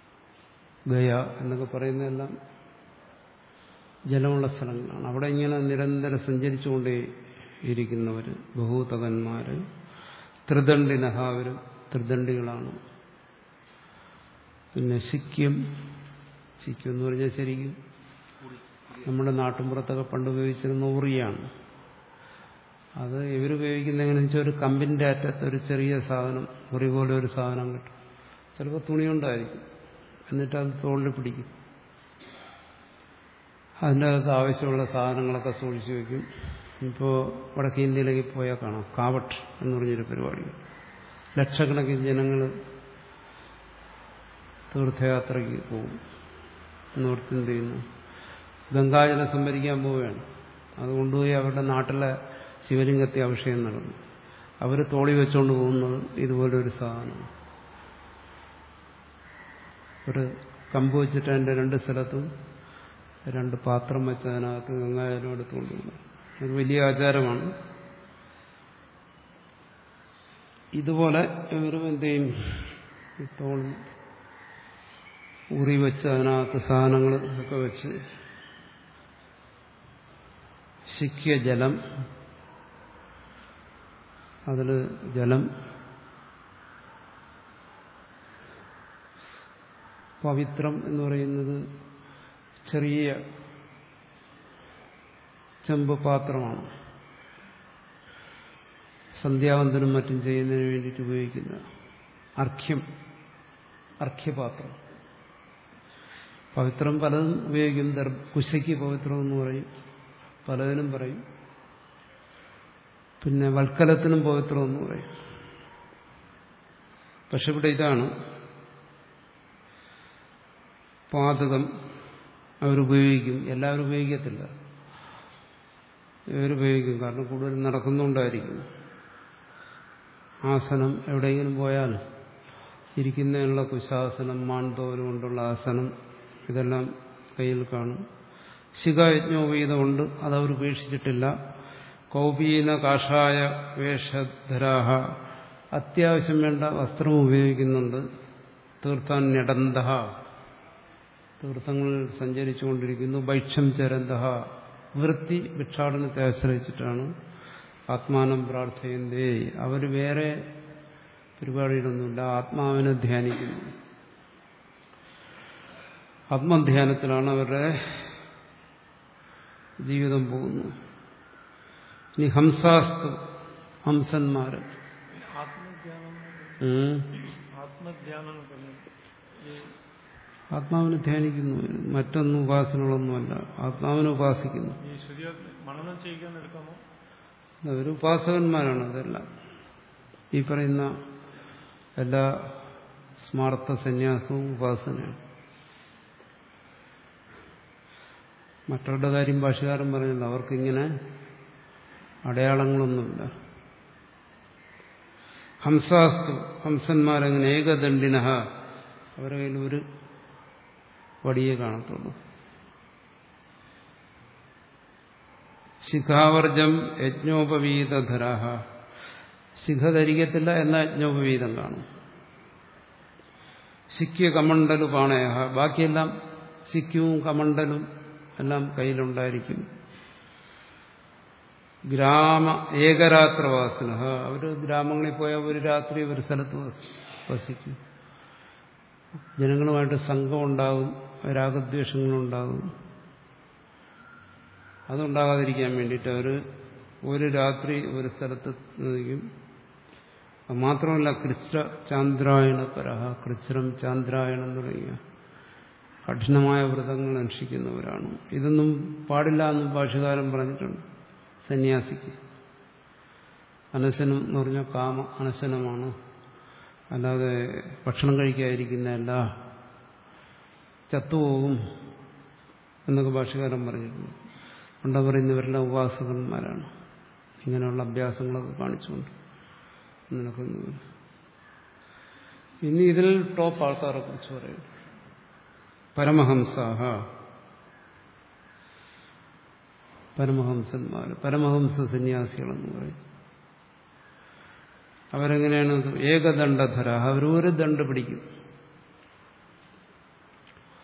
ഗയ എന്നൊക്കെ പറയുന്നതെല്ലാം ജലമുള്ള സ്ഥലങ്ങളാണ് അവിടെ ഇങ്ങനെ നിരന്തരം സഞ്ചരിച്ചുകൊണ്ടേ ഇരിക്കുന്നവർ ബഹൂതകന്മാര് ത്രിദണ്ഡിനഹ അവർ ത്രിദണ്ഡികളാണ് പിന്നെ സിക്കിം സിക്കിം എന്ന് പറഞ്ഞാൽ ശരിക്കും നമ്മുടെ നാട്ടിൻപുറത്തൊക്കെ പണ്ട് ഉപയോഗിച്ചിരുന്ന ഉറിയാണ് അത് ഇവരുപയോഗിക്കുന്ന എങ്ങനെയാണെന്ന് വെച്ചാൽ ഒരു കമ്പിന്റെ അറ്റത്ത് ഒരു ചെറിയ സാധനം ഉറി പോലെ ഒരു സാധനം കിട്ടും ചിലപ്പോൾ തുണി കൊണ്ടായിരിക്കും എന്നിട്ട് അത് തോളിൽ പിടിക്കും അതിൻ്റെ അകത്ത് ആവശ്യമുള്ള സാധനങ്ങളൊക്കെ സൂക്ഷിച്ചു വയ്ക്കും ഇപ്പോൾ വടക്കേ ഇന്ത്യയിലേക്ക് പോയാൽ കാണാം കാവട്ട് എന്ന് പറഞ്ഞൊരു പരിപാടി ലക്ഷക്കണക്കിന് ജനങ്ങൾ തീർത്ഥയാത്രയ്ക്ക് പോകും നോർത്ത് ഇന്ത്യയിൽ നിന്ന് ഗംഗാജലം സംഭരിക്കാൻ പോവുകയാണ് അത് കൊണ്ടുപോയി അവരുടെ നാട്ടിലെ ശിവലിംഗത്തെ അഭിഷേകം നടന്നു അവർ തോളി വെച്ചുകൊണ്ട് പോകുന്നത് ഇതുപോലെ ഒരു സാധനം ഒരു കമ്പ് വെച്ചിട്ട് അതിൻ്റെ രണ്ട് സ്ഥലത്തും രണ്ട് പാത്രം വെച്ച് അതിനകത്ത് ഗംഗാജലം എടുത്തുകൊണ്ട് പോകുന്നു ഒരു വലിയ ആചാരമാണ് ഇതുപോലെ ഇവരും എന്ത് ചെയ്യും ഈ തോൾ ഉറി വെച്ച് അതിനകത്ത് സാധനങ്ങൾ ഒക്കെ വെച്ച് ശിക്കിയ ജലം അതിൽ ജലം പവിത്രം എന്ന് പറയുന്നത് ചെറിയ ചെമ്പ് പാത്രമാണ് സന്ധ്യാവന്തനും മറ്റും ചെയ്യുന്നതിന് വേണ്ടിയിട്ട് ഉപയോഗിക്കുന്ന അർഘ്യം അർഘ്യപാത്രം പവിത്രം പലതും ഉപയോഗിക്കും കുശയ്ക്ക് പവിത്രം എന്ന് പറയും പലതിനും പറയും പിന്നെ വൽക്കലത്തിനും പവിത്രം എന്ന് പറയും പക്ഷെ ഇവിടെ ഇതാണ് പാതകം അവരുപയോഗിക്കും എല്ലാവരും ഉപയോഗിക്കത്തില്ല ഇവരുപയോഗിക്കും കാരണം കൂടുതൽ നടക്കുന്നുണ്ടായിരിക്കും ആസനം എവിടെയെങ്കിലും പോയാൽ ഇരിക്കുന്നതിനുള്ള കുശാസനം മാൺതോല് കൊണ്ടുള്ള ആസനം ഇതെല്ലാം കയ്യിൽ കാണും ശിഖയജ്ഞോപീതമുണ്ട് അതവർ ഉപേക്ഷിച്ചിട്ടില്ല കൗപീന കാഷായ വേഷധരാഹ അത്യാവശ്യം വേണ്ട വസ്ത്രം ഉപയോഗിക്കുന്നുണ്ട് തീർത്ഥാന്യടന്ത തീർത്ഥങ്ങളിൽ സഞ്ചരിച്ചുകൊണ്ടിരിക്കുന്നു ഭൈക്ഷം ചരന്ത വൃത്തി ഭിക്ഷാടനത്തെ ആശ്രയിച്ചിട്ടാണ് ആത്മാനം പ്രാർത്ഥയന്തേ അവർ വേറെ പരിപാടിയിലൊന്നുമില്ല ആത്മാവിനെ ധ്യാനിക്കുന്നു ആത്മധ്യാനത്തിലാണ് അവരുടെ ജീവിതം പോകുന്നു ഇനി ഹംസാസ്തു ഹംസന്മാര് ആത്മജ്ഞാനം ഉം. ആത്മജ്ഞാനം എന്ന് പറഞ്ഞു ഈ ആത്മാവിനെ ധ്യാനിക്കുന്നു മറ്റൊന്നും ഉപാസനകളൊന്നുമല്ല ആത്മാവിനെ ഉപാസിക്കുന്നു ഈ ശരിയാത്മ മനനം ചെയ്യിക്കാൻ എടുക്കാമോ അവർ ഉപാസകന്മാരാണ് അതെല്ലാം ഈ പറയുന്ന എല്ലാ സ്മാർത്ഥ സന്യാസവും ഉപാസനയാണ് മറ്റവരുടെ കാര്യം ഭാഷകാരൻ പറഞ്ഞല്ലോ അവർക്കിങ്ങനെ അടയാളങ്ങളൊന്നുമില്ല ഹംസാസ്തു ഹംസന്മാരങ്ങനെ ഏകദണ്ഡിന അവരുടെ കയ്യിൽ ഒരു വടിയെ കാണത്തുള്ളൂ ശിഖാവർജം യജ്ഞോപവീതധരാഹ ശിഖ ധരിക്കത്തില്ല എന്ന യജ്ഞോപവീതം കാണും ശിക്യ കമണ്ടലു പാണയ ബാക്കിയെല്ലാം ശിക്യവും കമണ്ടലും എല്ലാം കയ്യിലുണ്ടായിരിക്കും ഗ്രാമ ഏകരാത്രവാസന അവർ ഗ്രാമങ്ങളിൽ പോയ ഒരു രാത്രി ഒരു സ്ഥലത്ത് വസ- വസിക്കും ജനങ്ങളുമായിട്ട് സംഘമുണ്ടാകും രാഗദ്വേഷങ്ങളുണ്ടാകും അതുണ്ടാകാതിരിക്കാൻ വേണ്ടിയിട്ട് അവർ ഒരു രാത്രി ഒരു സ്ഥലത്ത് നിൽക്കും അത് മാത്രമല്ല കൃച്ഛ ചാന്ദ്രായണ പരഹ കൃച്ഛ്രം ചാന്ദ്രായണം തുടങ്ങിയ കഠിനമായ വ്രതങ്ങൾ അനുഷ്ഠിക്കുന്നവരാണ് ഇതൊന്നും പാടില്ല എന്നും ഭാഷകാരൻ പറഞ്ഞിട്ടുണ്ട് സന്യാസിക്ക് അനശനം എന്ന് പറഞ്ഞാൽ കാമ അനശനമാണ് അല്ലാതെ ഭക്ഷണം കഴിക്കാതിരിക്കുന്നതല്ല ചത്തുപോകും എന്നൊക്കെ ഭാഷകാരൻ പറഞ്ഞിട്ടുണ്ട് ഉണ്ട പറയുന്നവരെല്ലാം ഉപാസകന്മാരാണ് ഇങ്ങനെയുള്ള അഭ്യാസങ്ങളൊക്കെ കാണിച്ചുകൊണ്ട് നടക്കുന്നവർ ഇനി ഇതിൽ ടോപ്പ് ആൾക്കാരെ കുറിച്ച് പറയും പരമഹംസാഹ പരമഹംസന്മാർ പരമഹംസ സന്യാസികളെന്ന് പറയും അവരെങ്ങനെയാണ് ഏകദണ്ഡധര അവർ ഒരു ദണ്ഡ് പിടിക്കും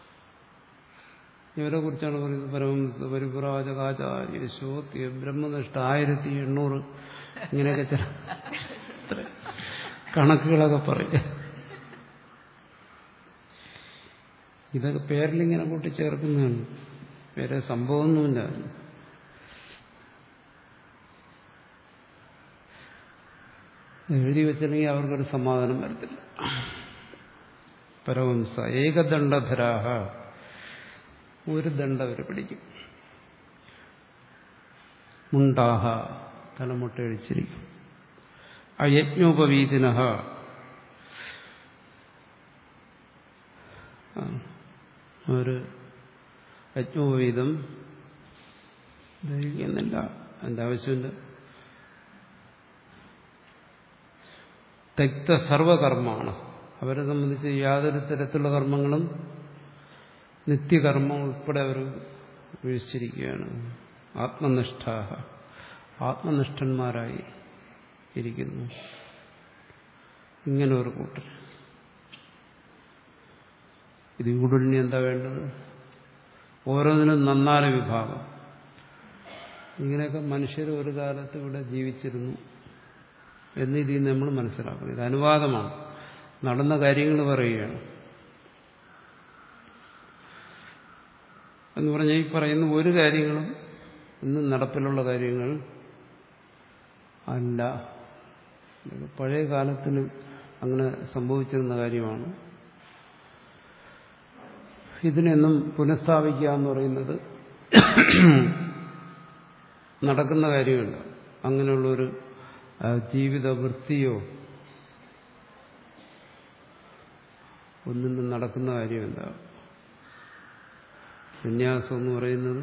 ഇവരെ കുറിച്ചാണ് പറയുന്നത് പരമംസ പരിപ്രാജകാചാര്യശോ ബ്രഹ്മനിഷ്ഠ ആയിരത്തി എണ്ണൂറ് ഇങ്ങനെയൊക്കെ ചില കണക്കുകളൊക്കെ പറയും ഇതൊക്കെ പേരിലിങ്ങനെ കൂട്ടിച്ചേർക്കുന്നതാണ് വേറെ സംഭവമൊന്നുമില്ല എഴുതി വെച്ചില്ലെങ്കിൽ അവർക്കൊരു സമാധാനം വരത്തില്ല പരവംസ ഏകദണ്ഡധരാഹ ഒരു ദണ്ഡ അവർ പിടിക്കും മുണ്ടാഹ തലമുട്ടയടിച്ചിരിക്കും അയജ്ഞോപവീതിന ഒരു യജ്ഞോപവീതം ധരിക്കുന്നില്ല അതിൻ്റെ ആവശ്യമില്ല തെക്ത സർവകർമ്മമാണ് അവരെ സംബന്ധിച്ച് യാതൊരു തരത്തിലുള്ള കർമ്മങ്ങളും നിത്യകർമ്മം ഉൾപ്പെടെ അവർ വീഴ്ചിരിക്കുകയാണ് ആത്മനിഷ്ഠ ആത്മനിഷ്ഠന്മാരായി ഇരിക്കുന്നു ഇങ്ങനെ ഒരു കൂട്ടർ ഇത് കൂടുതലിന് എന്താ വേണ്ടത് ഓരോന്നിനും നന്നാല വിഭാഗം ഇങ്ങനെയൊക്കെ മനുഷ്യർ ഒരു കാലത്ത് ഇവിടെ ജീവിച്ചിരുന്നു എന്ന് ഇതിൽ നമ്മൾ മനസ്സിലാക്കണം ഇത് അനുവാദമാണ് നടന്ന കാര്യങ്ങൾ പറയുകയാണ് എന്ന് പറഞ്ഞാൽ ഈ പറയുന്ന ഒരു കാര്യങ്ങളും ഇന്ന് നടപ്പിലുള്ള കാര്യങ്ങൾ അല്ല പഴയ കാലത്തിന് അങ്ങനെ സംഭവിച്ചിരുന്ന കാര്യമാണ് ഇതിനെന്നും പുനഃസ്ഥാപിക്കുക എന്ന് പറയുന്നത് നടക്കുന്ന കാര്യമല്ല അങ്ങനെയുള്ളൊരു ജീവിത വൃത്തിയോ ഒന്നും നടക്കുന്ന കാര്യമല്ല സന്യാസം എന്ന് പറയുന്നത്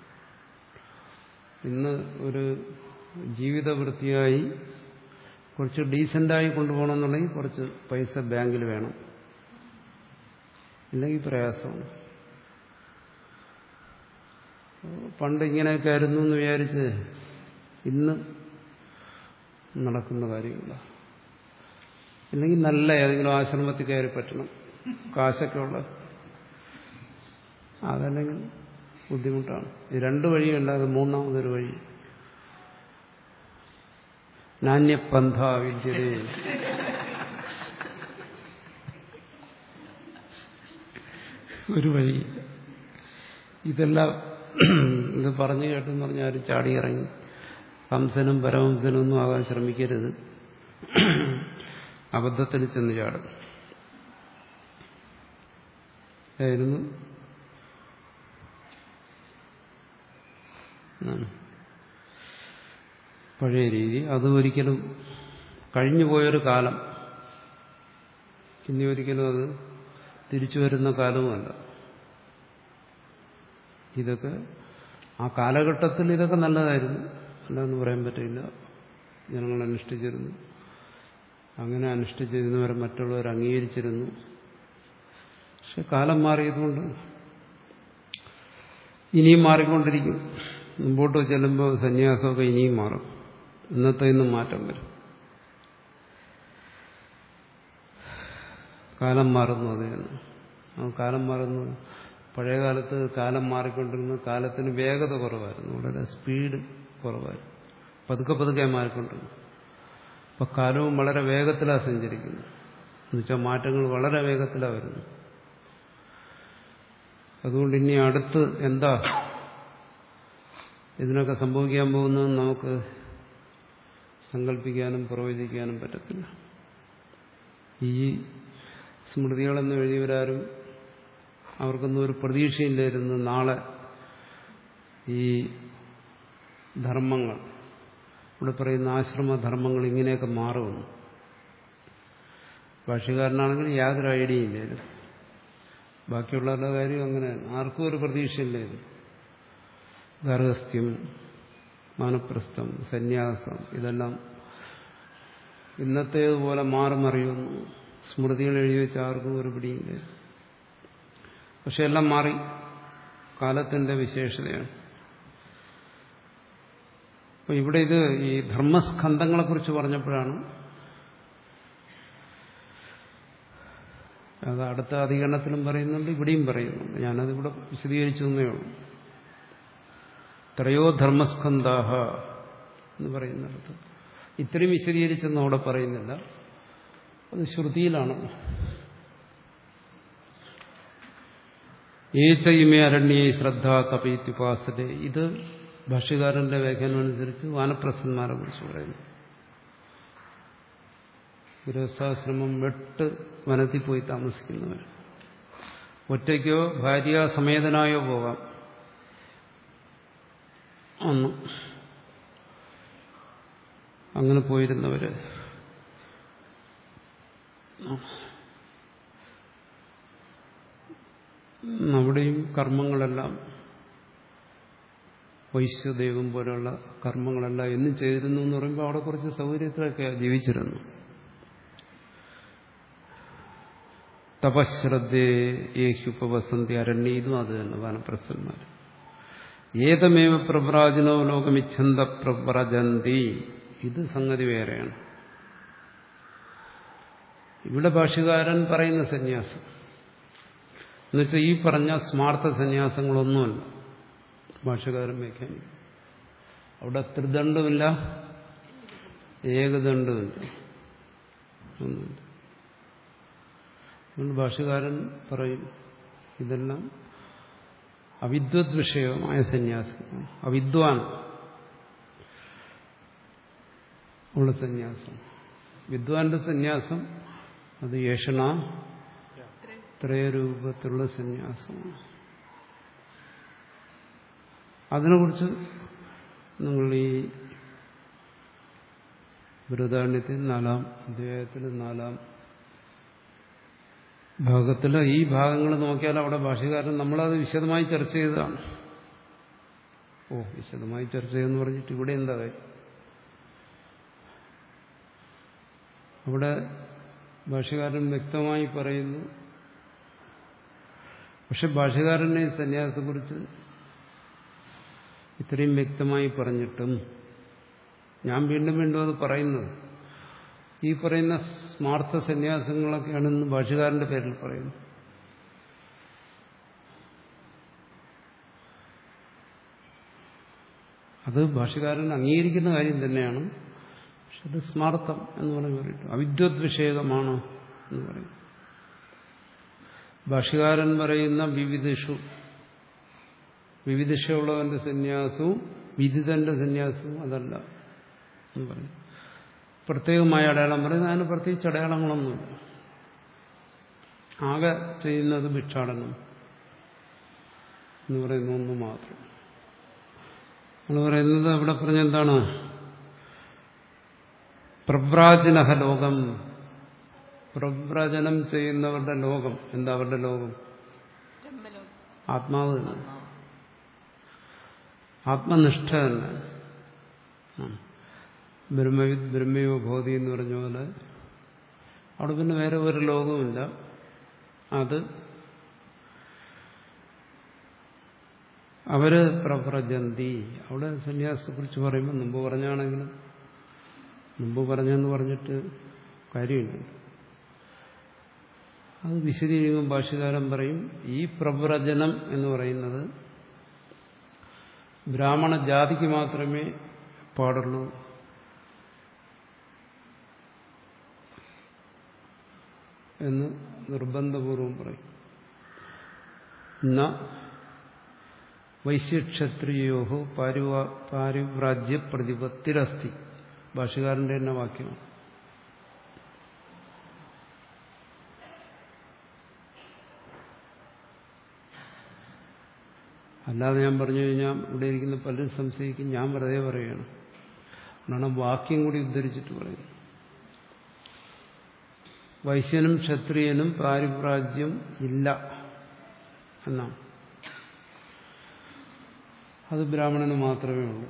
ഇന്ന് ഒരു ജീവിത വൃത്തിയായി കുറച്ച് ഡീസൻ്റായി കൊണ്ടുപോകണമെന്നുണ്ടെങ്കിൽ കുറച്ച് പൈസ ബാങ്കിൽ വേണം ഇല്ലെങ്കിൽ പ്രയാസമാണ് പണ്ട് ഇങ്ങനെയൊക്കെ ആയിരുന്നു എന്ന് വിചാരിച്ച് ഇന്ന് നടക്കുന്ന കാര്യമില്ല ഇല്ലെങ്കിൽ നല്ല ഏതെങ്കിലും ആശ്രമത്തിൽ കയറി പറ്റണം കാശൊക്കെ ഉള്ള അതല്ലെങ്കിൽ ബുദ്ധിമുട്ടാണ് ഈ രണ്ട് വഴിയുണ്ടാകും മൂന്നാമതൊരു വഴി നാണ്യപന്ഥ വിദ്യതേ ഒരു വഴി ഇതെല്ലാം ഇത് പറഞ്ഞു കേട്ടെന്ന് പറഞ്ഞാൽ ആരും ചാടി ഇറങ്ങി ഹംസനും പരമംസനും ഒന്നും ആകാൻ ശ്രമിക്കരുത് അബദ്ധത്തിൽ ചെന്ന് ചാടും ആയിരുന്നു പഴയ രീതി അത് ഒരിക്കലും കഴിഞ്ഞു പോയൊരു കാലം ഇനി ഒരിക്കലും അത് തിരിച്ചു വരുന്ന കാലവുമല്ല ഇതൊക്കെ ആ കാലഘട്ടത്തിൽ ഇതൊക്കെ നല്ലതായിരുന്നു അല്ലെന്ന് പറയാൻ പറ്റില്ല ജനങ്ങൾ അനുഷ്ഠിച്ചിരുന്നു അങ്ങനെ അനുഷ്ഠിച്ചിരുന്നവരെ മറ്റുള്ളവർ അംഗീകരിച്ചിരുന്നു പക്ഷെ കാലം മാറിയതുകൊണ്ട് ഇനിയും മാറിക്കൊണ്ടിരിക്കും മുമ്പോട്ട് ചെല്ലുമ്പോൾ സന്യാസമൊക്കെ ഇനിയും മാറും ഇന്നത്തെ ഇന്നും മാറ്റം വരും കാലം മാറുന്നു അത് തന്നെ ആ കാലം മാറുന്നു പഴയ കാലത്ത് കാലം മാറിക്കൊണ്ടിരുന്നു കാലത്തിന് വേഗത കുറവായിരുന്നു വളരെ സ്പീഡ് കുറവായിരുന്നു പതുക്കെ പതുക്കെ മാറിക്കൊണ്ടിരുന്നു അപ്പൊ കാലവും വളരെ വേഗത്തിലാണ് സഞ്ചരിക്കുന്നു എന്നുവെച്ചാൽ മാറ്റങ്ങൾ വളരെ വേഗത്തിലാണ് വരുന്നു അതുകൊണ്ട് ഇനി അടുത്ത് എന്താ ഇതിനൊക്കെ സംഭവിക്കാൻ പോകുന്നതെന്ന് നമുക്ക് സങ്കല്പിക്കാനും പ്രവചിക്കാനും പറ്റത്തില്ല ഈ സ്മൃതികളെന്ന് എഴുതിയവരാരും അവർക്കൊന്നും ഒരു പ്രതീക്ഷയില്ലായിരുന്നു നാളെ ഈ ധർമ്മങ്ങൾ ഇവിടെ പറയുന്ന ആശ്രമധർമ്മങ്ങൾ ഇങ്ങനെയൊക്കെ മാറുമെന്ന് ഭാഷ്യകാരനാണെങ്കിൽ യാതൊരു ഐഡിയ ഇല്ലായിരുന്നു ബാക്കിയുള്ളവരുടെ കാര്യം അങ്ങനെയാണ് ആർക്കും ഒരു പ്രതീക്ഷയില്ലായിരുന്നു ഗർഹസ്ഥ്യം മാനപ്രസ്ഥം സന്യാസം ഇതെല്ലാം ഇന്നത്തേതുപോലെ മാറുമറിയുന്നു സ്മൃതികൾ എഴുതി വെച്ച ആർക്കും ഒരു പിടിയില്ല പക്ഷെ എല്ലാം മാറി കാലത്തിന്റെ വിശേഷതയാണ് അപ്പൊ ഇവിടെ ഇത് ഈ ധർമ്മസ്കന്ധങ്ങളെക്കുറിച്ച് പറഞ്ഞപ്പോഴാണ് അത് അടുത്ത അധികരണത്തിലും പറയുന്നുണ്ട് ഇവിടെയും പറയുന്നുണ്ട് ഞാനത് ഇവിടെ വിശദീകരിച്ചു എന്നേ ഉള്ളൂ ത്രയോ ധർമ്മസ്കന്ധാഹ എന്ന് പറയുന്നിടത്ത് ഇത്രയും വിശദീകരിച്ചെന്ന് അവിടെ പറയുന്നില്ല അത് ശ്രുതിയിലാണ് ഏച്ചയുമേ അരണ്യേ ശ്രദ്ധ തപീത്യുപാസത ഇത് ഭാഷ്യകാരന്റെ വ്യാഖ്യാനം അനുസരിച്ച് വാനപ്രസന്മാരെ കുറിച്ച് പറയുന്നു ഗൃഹസ്ഥാശ്രമം വെട്ട് വനത്തിൽ പോയി താമസിക്കുന്നവർ ഒറ്റയ്ക്കോ ഭാര്യാസമേതനായോ പോകാം അന്ന് അങ്ങനെ പോയിരുന്നവര് അവിടെയും കർമ്മങ്ങളെല്ലാം വൈശ്വദൈവം പോലെയുള്ള കർമ്മങ്ങളെല്ലാം എന്നും ചെയ്തിരുന്നു എന്ന് പറയുമ്പോൾ അവിടെ കുറച്ച് സൗകര്യത്തിലൊക്കെ ജീവിച്ചിരുന്നു തപശ്രദ്ധേഹ്യുപവസന്തി അരണ്യ ഇതും അത് തന്നെ വനപ്രസന്മാർ ഏതമേവ പ്രവ്രാജനോ ലോകമിച്ഛന്ത പ്രവ്രജന്തി ഇത് സംഗതി വേറെയാണ് ഇവിടെ ഭാഷകാരൻ പറയുന്ന സന്യാസം എന്നുവെച്ചാൽ ഈ പറഞ്ഞ സ്മാർത്ഥ സന്യാസങ്ങളൊന്നുമല്ല ഭാഷകാരൻ വ്യാഖ്യാനിക്കും അവിടെ ത്രിദണ്ഡമില്ല ഏകദണ്ഡമില്ല ഒന്നുമില്ല അതുകൊണ്ട് ഭാഷകാരൻ പറയും ഇതെല്ലാം അവിദ്വത് വിഷയമായ സന്യാസം അവിദ്വാൻ ഉള്ള സന്യാസം വിദ്വാന്റെ സന്യാസം അത് യേഷണ ത്രയരൂപത്തിലുള്ള സന്യാസമാണ് അതിനെക്കുറിച്ച് നിങ്ങൾ ഈ ബൃഹദാരണ്യത്തിൽ നാലാം അധ്യായത്തിൽ നാലാം ഭാഗത്തിൽ ഈ ഭാഗങ്ങൾ നോക്കിയാൽ അവിടെ ഭാഷകാരൻ നമ്മളത് വിശദമായി ചർച്ച ചെയ്തതാണ് ഓ വിശദമായി ചർച്ച ചെയ്യുമെന്ന് പറഞ്ഞിട്ട് ഇവിടെ എന്താ കാര്യം അവിടെ ഭാഷകാരൻ വ്യക്തമായി പറയുന്നു പക്ഷെ ഭാഷകാരനെ സന്യാസത്തെക്കുറിച്ച് ഇത്രയും വ്യക്തമായി പറഞ്ഞിട്ടും ഞാൻ വീണ്ടും വീണ്ടും അത് പറയുന്നത് ഈ പറയുന്ന സ്മാർത്ഥ സന്യാസങ്ങളൊക്കെയാണ് ഇന്ന് ഭാഷകാരന്റെ പേരിൽ പറയുന്നത് അത് ഭാഷകാരൻ അംഗീകരിക്കുന്ന കാര്യം തന്നെയാണ് പക്ഷെ അത് സ്മാർത്ഥം എന്ന് പറഞ്ഞു പറയും അവിദ്വത് വിഷയകമാണ് എന്ന് പറയും ഭാഷകാരൻ പറയുന്ന വിവിധിഷു വിവിധിഷയുള്ളവന്റെ സന്യാസവും വിദിതന്റെ സന്യാസവും അതല്ല എന്ന് പറയും പ്രത്യേകമായ അടയാളം പറയുന്നത് അതിന് പ്രത്യേകിച്ച് അടയാളങ്ങളൊന്നുമില്ല ആകെ ചെയ്യുന്നത് ഭിക്ഷാടനം എന്ന് പറയുന്ന ഒന്ന് മാത്രം നമ്മൾ പറയുന്നത് അവിടെ പറഞ്ഞ എന്താണ് പ്രവ്രാജനഹ ലോകം പ്രവ്രജനം ചെയ്യുന്നവരുടെ ലോകം എന്താ അവരുടെ ലോകം ആത്മാവ് തന്നെ ആത്മനിഷ്ഠ തന്നെ ബ്രഹ്മവിദ് ബ്രഹ്മയോ ഭോതി എന്ന് പറഞ്ഞ പോലെ അവിടെ പിന്നെ വേറെ ഒരു ലോകവുമില്ല അത് അവര് പ്രപ്രജന്തി അവിടെ സന്യാസത്തെക്കുറിച്ച് പറയുമ്പോൾ മുമ്പ് പറഞ്ഞാണെങ്കിലും മുമ്പ് പറഞ്ഞെന്ന് പറഞ്ഞിട്ട് കാര്യമില്ല അത് വിശദീകരിക്കുമ്പോൾ ഭാഷകാരൻ പറയും ഈ പ്രവ്രജനം എന്ന് പറയുന്നത് ബ്രാഹ്മണ ജാതിക്ക് മാത്രമേ പാടുള്ളൂ എന്ന് നിർബന്ധപൂർവം പറയും ന വൈശ്യക്ഷത്രിയോഹോ പാരിവ്രാജ്യ പ്രതിപത്തിരസ്തി ഭാഷകാരന്റെ തന്നെ വാക്യമാണ് അല്ലാതെ ഞാൻ പറഞ്ഞു കഴിഞ്ഞാൽ ഇവിടെ ഇരിക്കുന്ന പലരും സംശയിക്കും ഞാൻ വെറുതെ പറയുകയാണ് എന്നാണ് വാക്യം കൂടി ഉദ്ധരിച്ചിട്ട് പറയുന്നത് വൈശ്യനും ക്ഷത്രിയനും പാരിപ്രാജ്യം ഇല്ല എന്നാണ് അത് ബ്രാഹ്മണന് മാത്രമേ ഉള്ളൂ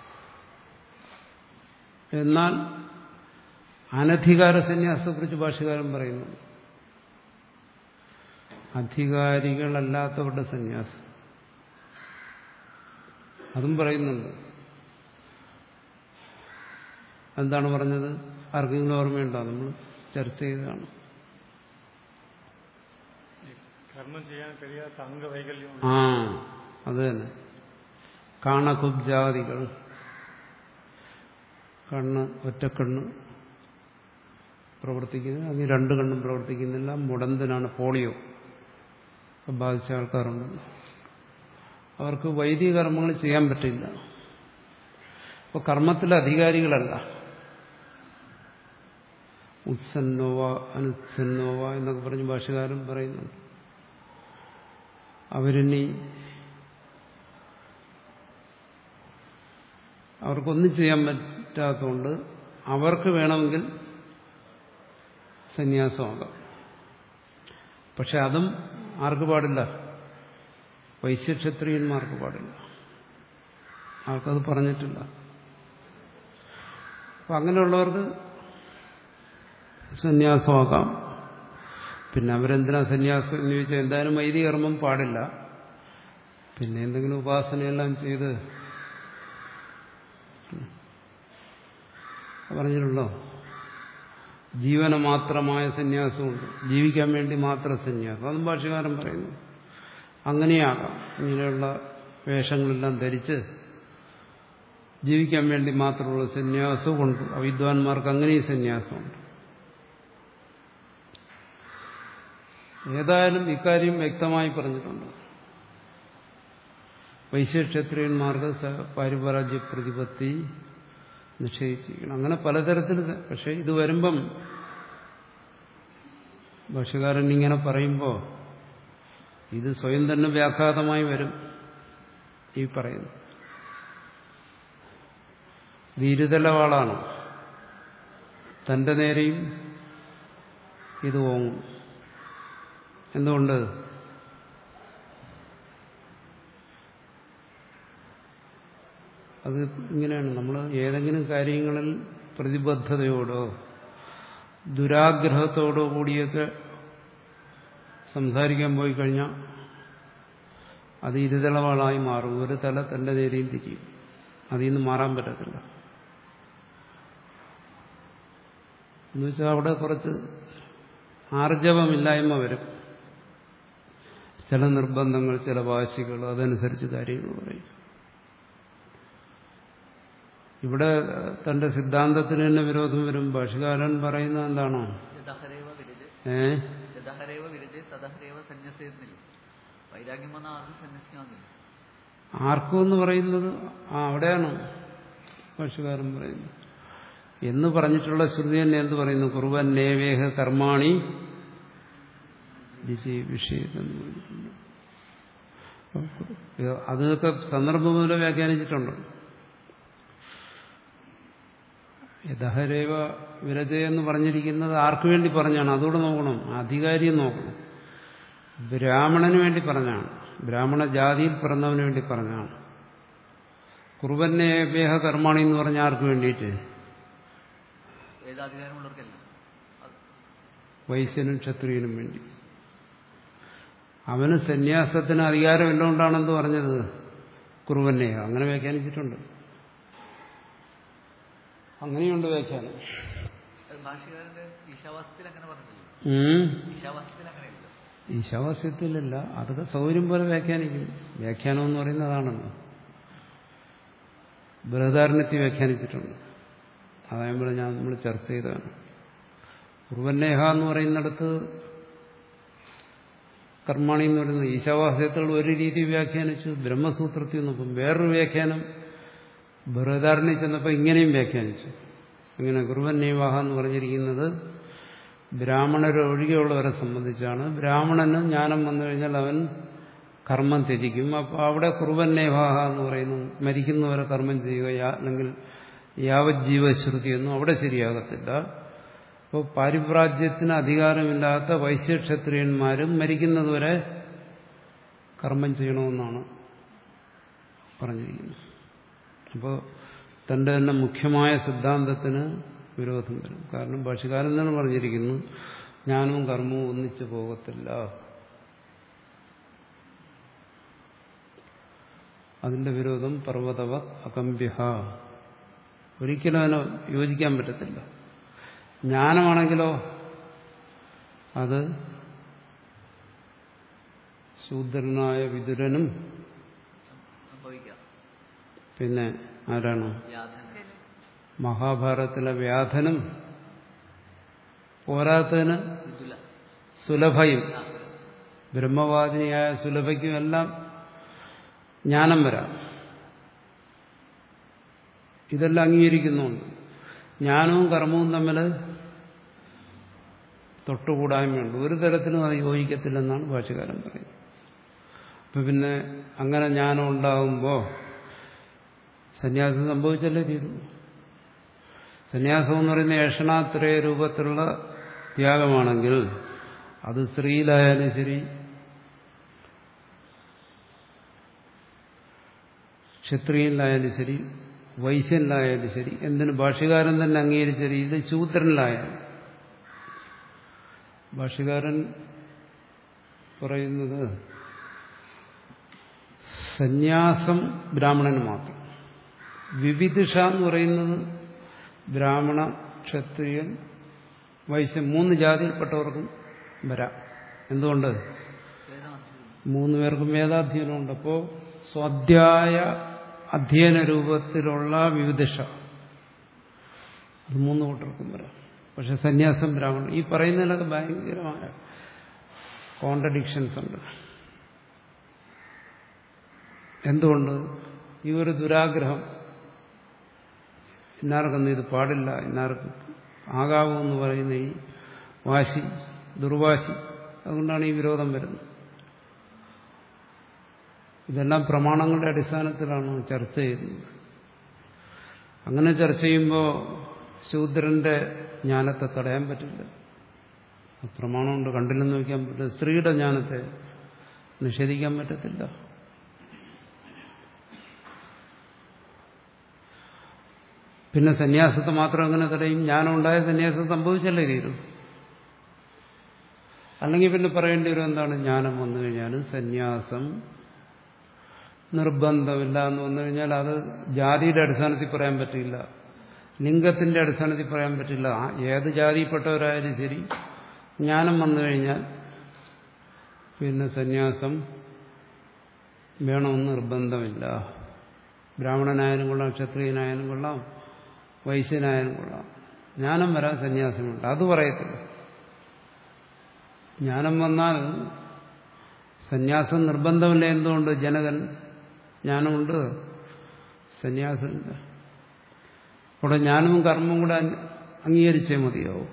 എന്നാൽ അനധികാര സന്യാസത്തെക്കുറിച്ച് ഭാഷകാരൻ പറയുന്നു അധികാരികളല്ലാത്തവരുടെ സന്യാസം അതും പറയുന്നുണ്ട് എന്താണ് പറഞ്ഞത് ആർക്കെങ്കിലും ഓർമ്മയുണ്ടോ നമ്മൾ ചർച്ച ചെയ്തതാണ് കർമ്മം ചെയ്യാൻ കഴിയാത്ത അംഗവൈകല്യം ആ അത് തന്നെ കാണകുബ്ജാതികൾ കണ്ണ് ഒറ്റക്കണ്ണ് പ്രവർത്തിക്കുന്നത് അങ്ങനെ രണ്ട് കണ്ണും പ്രവർത്തിക്കുന്നില്ല മുടന്തനാണ് പോളിയോ ബാധിച്ച ആൾക്കാരുണ്ട് അവർക്ക് വൈദിക കർമ്മങ്ങൾ ചെയ്യാൻ പറ്റില്ല അപ്പോൾ കർമ്മത്തിലെ അധികാരികളല്ല ഉത്സന്നോവ അനുസന്നോവ എന്നൊക്കെ പറഞ്ഞ് ഭാഷകാരൻ പറയുന്നുണ്ട് അവരിനി അവർക്കൊന്നും ചെയ്യാൻ പറ്റാത്തതുകൊണ്ട് അവർക്ക് വേണമെങ്കിൽ സന്യാസമാകാം പക്ഷെ അതും ആർക്ക് പാടില്ല വൈശ്യക്ഷത്രിയന്മാർക്ക് പാടില്ല ആർക്കത് പറഞ്ഞിട്ടില്ല അപ്പൊ അങ്ങനെയുള്ളവർക്ക് സന്യാസമാക്കാം പിന്നെ അവരെന്തിനാ സന്യാസം എന്ന് ചോദിച്ചാൽ എന്തായാലും വൈദിക കർമ്മം പാടില്ല പിന്നെ എന്തെങ്കിലും ഉപാസനയെല്ലാം ചെയ്ത് പറഞ്ഞിട്ടുള്ളോ ജീവന മാത്രമായ സന്യാസമുണ്ട് ജീവിക്കാൻ വേണ്ടി മാത്രം സന്യാസം അതും ഭാഷകാരൻ പറയുന്നു അങ്ങനെയാകാം ഇങ്ങനെയുള്ള വേഷങ്ങളെല്ലാം ധരിച്ച് ജീവിക്കാൻ വേണ്ടി മാത്രമുള്ള സന്യാസവും ഉണ്ട് അവിദ്വാൻമാർക്ക് അങ്ങനെയും സന്യാസമുണ്ട് ഏതായാലും ഇക്കാര്യം വ്യക്തമായി പറഞ്ഞിട്ടുണ്ട് വൈശ്യക്ഷത്രിയന്മാർക്ക് പാരിപരാജ്യ പ്രതിപത്തി നിഷേധിച്ചിരിക്കണം അങ്ങനെ പലതരത്തിൽ പക്ഷെ ഇത് വരുമ്പം ഭാഷകാരൻ ഇങ്ങനെ പറയുമ്പോൾ ഇത് സ്വയം തന്നെ വ്യാഘാതമായി വരും ഈ പറയുന്നു ധീരുതലവാളാണ് തന്റെ നേരെയും ഇത് ഓങ്ങും എന്തുകൊണ്ട് അത് ഇങ്ങനെയാണ് നമ്മൾ ഏതെങ്കിലും കാര്യങ്ങളിൽ പ്രതിബദ്ധതയോടോ ദുരാഗ്രഹത്തോടോ കൂടിയൊക്കെ സംസാരിക്കാൻ പോയി കഴിഞ്ഞാൽ അത് ഇരുതലവാളായി മാറും ഒരു തല തന്റെ നേരെയും തിരിയും അതിൽ നിന്ന് മാറാൻ പറ്റത്തില്ല എന്നുവെച്ചാൽ അവിടെ കുറച്ച് ആർജവമില്ലായ്മ വരും ചില നിർബന്ധങ്ങൾ ചില വാശികൾ അതനുസരിച്ച് കാര്യങ്ങൾ പറയും ഇവിടെ തന്റെ സിദ്ധാന്തത്തിന് തന്നെ വിരോധം വരും ഭാഷകാരൻ പറയുന്നത് എന്താണോ യഥഹരേവ വിരജ് ഏ യഥഹരേവ വിരജ് തദഹരേവ സന്യസിക്കുന്നില്ല വൈരാഗ്യം വന്നാൽ ആർക്കും സന്യസിക്കാവുന്നില്ല ആർക്കും എന്ന് പറയുന്നത് ആ അവിടെയാണ് ഭാഷകാരൻ പറയുന്നത് എന്ന് പറഞ്ഞിട്ടുള്ള ശ്രുതി തന്നെ എന്ത് പറയുന്നു കുറുവൻ നേവേഹ കർമാണി വിഷയം അതൊക്കെ സന്ദർഭം മുതൽ വ്യാഖ്യാനിച്ചിട്ടുണ്ട് യഥഹരേവ വിരജ എന്ന് പറഞ്ഞിരിക്കുന്നത് ആർക്കു വേണ്ടി പറഞ്ഞാണ് അതുകൂടെ നോക്കണം അധികാരിയും നോക്കണം ബ്രാഹ്മണന് വേണ്ടി പറഞ്ഞാണ് ബ്രാഹ്മണ ജാതിയിൽ പിറന്നവന് വേണ്ടി പറഞ്ഞാണ് കുറുവന്നെ വേഹ കർമാണി എന്ന് പറഞ്ഞ ആർക്ക് വേണ്ടിയിട്ട് വേദാധികാരമുള്ളവർക്കല്ല അത് വൈശ്യനും ക്ഷത്രിയനും വേണ്ടി അവന് സന്യാസത്തിന് അധികാരമില്ലോണ്ടാണെന്ന് പറഞ്ഞത് കുറുവന്നെ അങ്ങനെ വ്യാഖ്യാനിച്ചിട്ടുണ്ട് അങ്ങനെയുണ്ട് വ്യാഖ്യാനം അത് ഭാഷകാരന്റെ ഈശാവാസ്യത്തിൽ അങ്ങനെ പറഞ്ഞില്ല ഉം. ഈശാവാസ്യത്തിൽ അങ്ങനെയല്ല ഈശാവാസ്യത്തിലല്ല അതൊക്കെ സൗകര്യം പോലെ വ്യാഖ്യാനിക്കും വ്യാഖ്യാനം എന്ന് പറയുന്നതാണല്ലോ ബൃഹദാരണ്യത്തിൽ വ്യാഖ്യാനിച്ചിട്ടുണ്ട് അതായത് ഞാൻ നമ്മൾ ചർച്ച ചെയ്തതാണ് ഉർവന്നേഹ എന്ന് പറയുന്നിടത്ത് കർമാണി എന്ന് പറയുന്നത് ഈശാവാസ്യത്തിൽ ഒരു രീതി വ്യാഖ്യാനിച്ചു ബ്രഹ്മസൂത്രത്തിൽ നോക്കും വേറൊരു വ്യാഖ്യാനം ബൃഹദാരണ്യ ചെന്നപ്പോൾ ഇങ്ങനെയും വ്യാഖ്യാനിച്ചു ഇങ്ങനെ കുറുവന്നേവാഹ എന്ന് പറഞ്ഞിരിക്കുന്നത് ബ്രാഹ്മണരൊഴികെയുള്ളവരെ സംബന്ധിച്ചാണ് ബ്രാഹ്മണന് ജ്ഞാനം വന്നു കഴിഞ്ഞാൽ അവൻ കർമ്മം ത്യജിക്കും അപ്പോൾ അവിടെ കുറുവന്നേവാഹ എന്ന് പറയുന്നു മരിക്കുന്നവരെ കർമ്മം ചെയ്യുക യാ- അല്ലെങ്കിൽ യാവജ്ജീവശ്രുതിയൊന്നും അവിടെ ശരിയാകത്തില്ല അപ്പോൾ പാരിപ്രാജ്യത്തിന് അധികാരമില്ലാത്ത വൈശ്യക്ഷത്രിയന്മാരും മരിക്കുന്നതുവരെ കർമ്മം ചെയ്യണമെന്നാണ് പറഞ്ഞിരിക്കുന്നത് അപ്പോൾ തന്റെ തന്നെ മുഖ്യമായ സിദ്ധാന്തത്തിന് വിരോധം വരും കാരണം ഭാഷകാരൻ തന്നെ പറഞ്ഞിരിക്കുന്നു ജ്ഞാനവും കർമ്മവും ഒന്നിച്ചു പോകത്തില്ല അതിന്റെ വിരോധം പർവ്വതവ അകമ്പ്യഹ ഒരിക്കലും അതിനെ യോജിക്കാൻ പറ്റത്തില്ല ജ്ഞാനമാണെങ്കിലോ അത് ശൂദ്രനായ വിതുരനും സംഭവിക്കാം പിന്നെ ആരാണ് വ്യാധന മഹാഭാരതത്തിലെ വ്യാധനും പോരാത്തതിന് വിദുല സുലഭയും ആ, ബ്രഹ്മവാദിനിയായ സുലഭയ്ക്കും എല്ലാം ജ്ഞാനം വരാം ഇതെല്ലാം അംഗീകരിക്കുന്നുണ്ട് ജ്ഞാനവും കർമ്മവും തമ്മിൽ തൊട്ടുകൂടായ്മയുണ്ട് ഒരു തരത്തിലും അത് യോജിക്കത്തില്ലെന്നാണ് ഭാഷകാരൻ പറയുന്നത് അപ്പൊ പിന്നെ അങ്ങനെ ജ്ഞാനം ഉണ്ടാകുമ്പോൾ സന്യാസം സംഭവിച്ചല്ലേ തീരൂ സന്യാസം എന്ന് പറയുന്ന ഏഷണാത്രയ രൂപത്തിലുള്ള ത്യാഗമാണെങ്കിൽ അത് സ്ത്രീയിലായാലും ശരി ക്ഷത്രിയനിലായാലും ശരി വൈശ്യനിലായാലും ശരി എന്തിന് ഭാഷ്യകാരൻ തന്നെ അംഗീകരിച്ച രീതി ശൂദ്രനിലായാലും ഭാഷ്യകാരൻ പറയുന്നത് സന്യാസം ബ്രാഹ്മണന് മാത്രം വിവിധിഷ എന്ന് പറയുന്നത് ബ്രാഹ്മണ ക്ഷത്രിയൻ വൈശ്യൻ മൂന്ന് ജാതിയിൽപ്പെട്ടവർക്കും വരാം എന്തുകൊണ്ട് വേദമന്ത്രി മൂന്ന് പേർക്കും വേദാധ്യയനമുണ്ട് അപ്പോൾ സ്വാധ്യായ അധ്യയന രൂപത്തിലുള്ള വിവിധിഷ അത് മൂന്ന് കൂട്ടർക്കും വരാം പക്ഷെ സന്യാസം ബ്രാഹ്മണൻ ഈ പറയുന്നതിലൊക്കെ ഭയങ്കരമായ കോൺട്രഡിക്ഷൻസ് ഉണ്ട് എന്തുകൊണ്ട് ഈ ഒരു ദുരാഗ്രഹം ഇന്നാർക്കൊന്നും ഇത് പാടില്ല ഇന്നാർക്കും ആകാവൂ എന്ന് പറയുന്ന ഈ വാശി ദുർവാശി അതുകൊണ്ടാണ് ഈ വിരോധം വരുന്നത് ഇതെല്ലാം പ്രമാണങ്ങളുടെ അടിസ്ഥാനത്തിലാണ് ചർച്ച ചെയ്യുന്നത് അങ്ങനെ ചർച്ച ചെയ്യുമ്പോൾ ശൂദ്രന്റെ ജ്ഞാനത്തെ തടയാൻ പറ്റില്ല ആ പ്രമാണം കൊണ്ട് കണ്ടില്ലെന്ന് വയ്ക്കാൻ പറ്റില്ല സ്ത്രീയുടെ ജ്ഞാനത്തെ നിഷേധിക്കാൻ പറ്റത്തില്ല പിന്നെ സന്യാസത്തെ മാത്രം എങ്ങനെ തടയും ജ്ഞാനം ഉണ്ടായ സന്യാസം സംഭവിച്ചല്ലേ തീരും അല്ലെങ്കിൽ പിന്നെ പറയേണ്ടി വരും എന്താണ് ജ്ഞാനം വന്നു കഴിഞ്ഞാൽ സന്യാസം നിർബന്ധമില്ല എന്ന് വന്നു കഴിഞ്ഞാൽ അത് ജാതിയുടെ അടിസ്ഥാനത്തിൽ പറയാൻ പറ്റില്ല ലിംഗത്തിന്റെ അടിസ്ഥാനത്തിൽ പറയാൻ പറ്റില്ല ആ ഏത് ജാതിയിൽപ്പെട്ടവരായാലും ശരി ജ്ഞാനം വന്നു കഴിഞ്ഞാൽ പിന്നെ സന്യാസം വേണമെന്ന് നിർബന്ധമില്ല ബ്രാഹ്മണനായാലും കൊള്ളാം ക്ഷത്രിയനായാലും കൊള്ളാം വൈശ്യനായാലും കൊള്ളാം ജ്ഞാനം വരാൻ സന്യാസമുണ്ട് അത് പറയത്തില്ല ജ്ഞാനം വന്നാൽ സന്യാസം നിർബന്ധമില്ല എന്തുകൊണ്ട് ജനകൻ ജ്ഞാനമുണ്ട് സന്യാസമില്ല അവിടെ ജ്ഞാനവും കർമ്മവും കൂടെ അംഗീകരിച്ചേ മതിയാവും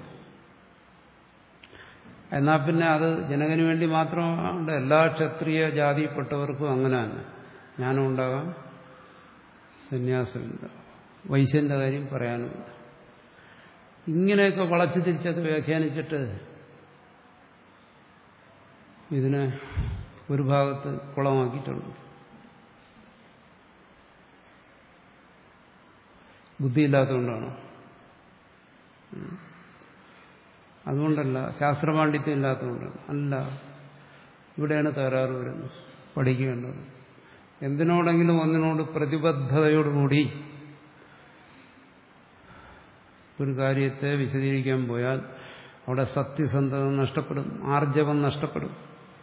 എന്നാൽ പിന്നെ അത് ജനകന് വേണ്ടി മാത്രമുണ്ട് എല്ലാ ക്ഷത്രിയ ജാതിയിൽപ്പെട്ടവർക്കും അങ്ങനെ തന്നെ ജ്ഞാനം ഉണ്ടാകാം സന്യാസമില്ല വൈശ്യന്റെ കാര്യം പറയാനുമില്ല ഇങ്ങനെയൊക്കെ വളച്ചു തിരിച്ചത് വ്യാഖ്യാനിച്ചിട്ട് ഇതിനെ ഒരു ഭാഗത്ത് കുളമാക്കിയിട്ടുണ്ട് ബുദ്ധിയില്ലാത്തതുകൊണ്ടാണ് അതുകൊണ്ടല്ല ശാസ്ത്രപാണ്ഡിത്യം ഇല്ലാത്തതുകൊണ്ടാണ് അല്ല ഇവിടെയാണ് തകരാറ് വരുന്നത് പഠിക്കേണ്ടത് എന്തിനോടെങ്കിലും ഒന്നിനോട് പ്രതിബദ്ധതയോടുകൂടി ഒരു കാര്യത്തെ വിശദീകരിക്കാൻ പോയാൽ അവിടെ സത്യസന്ധത നഷ്ടപ്പെടും ആർജവം നഷ്ടപ്പെടും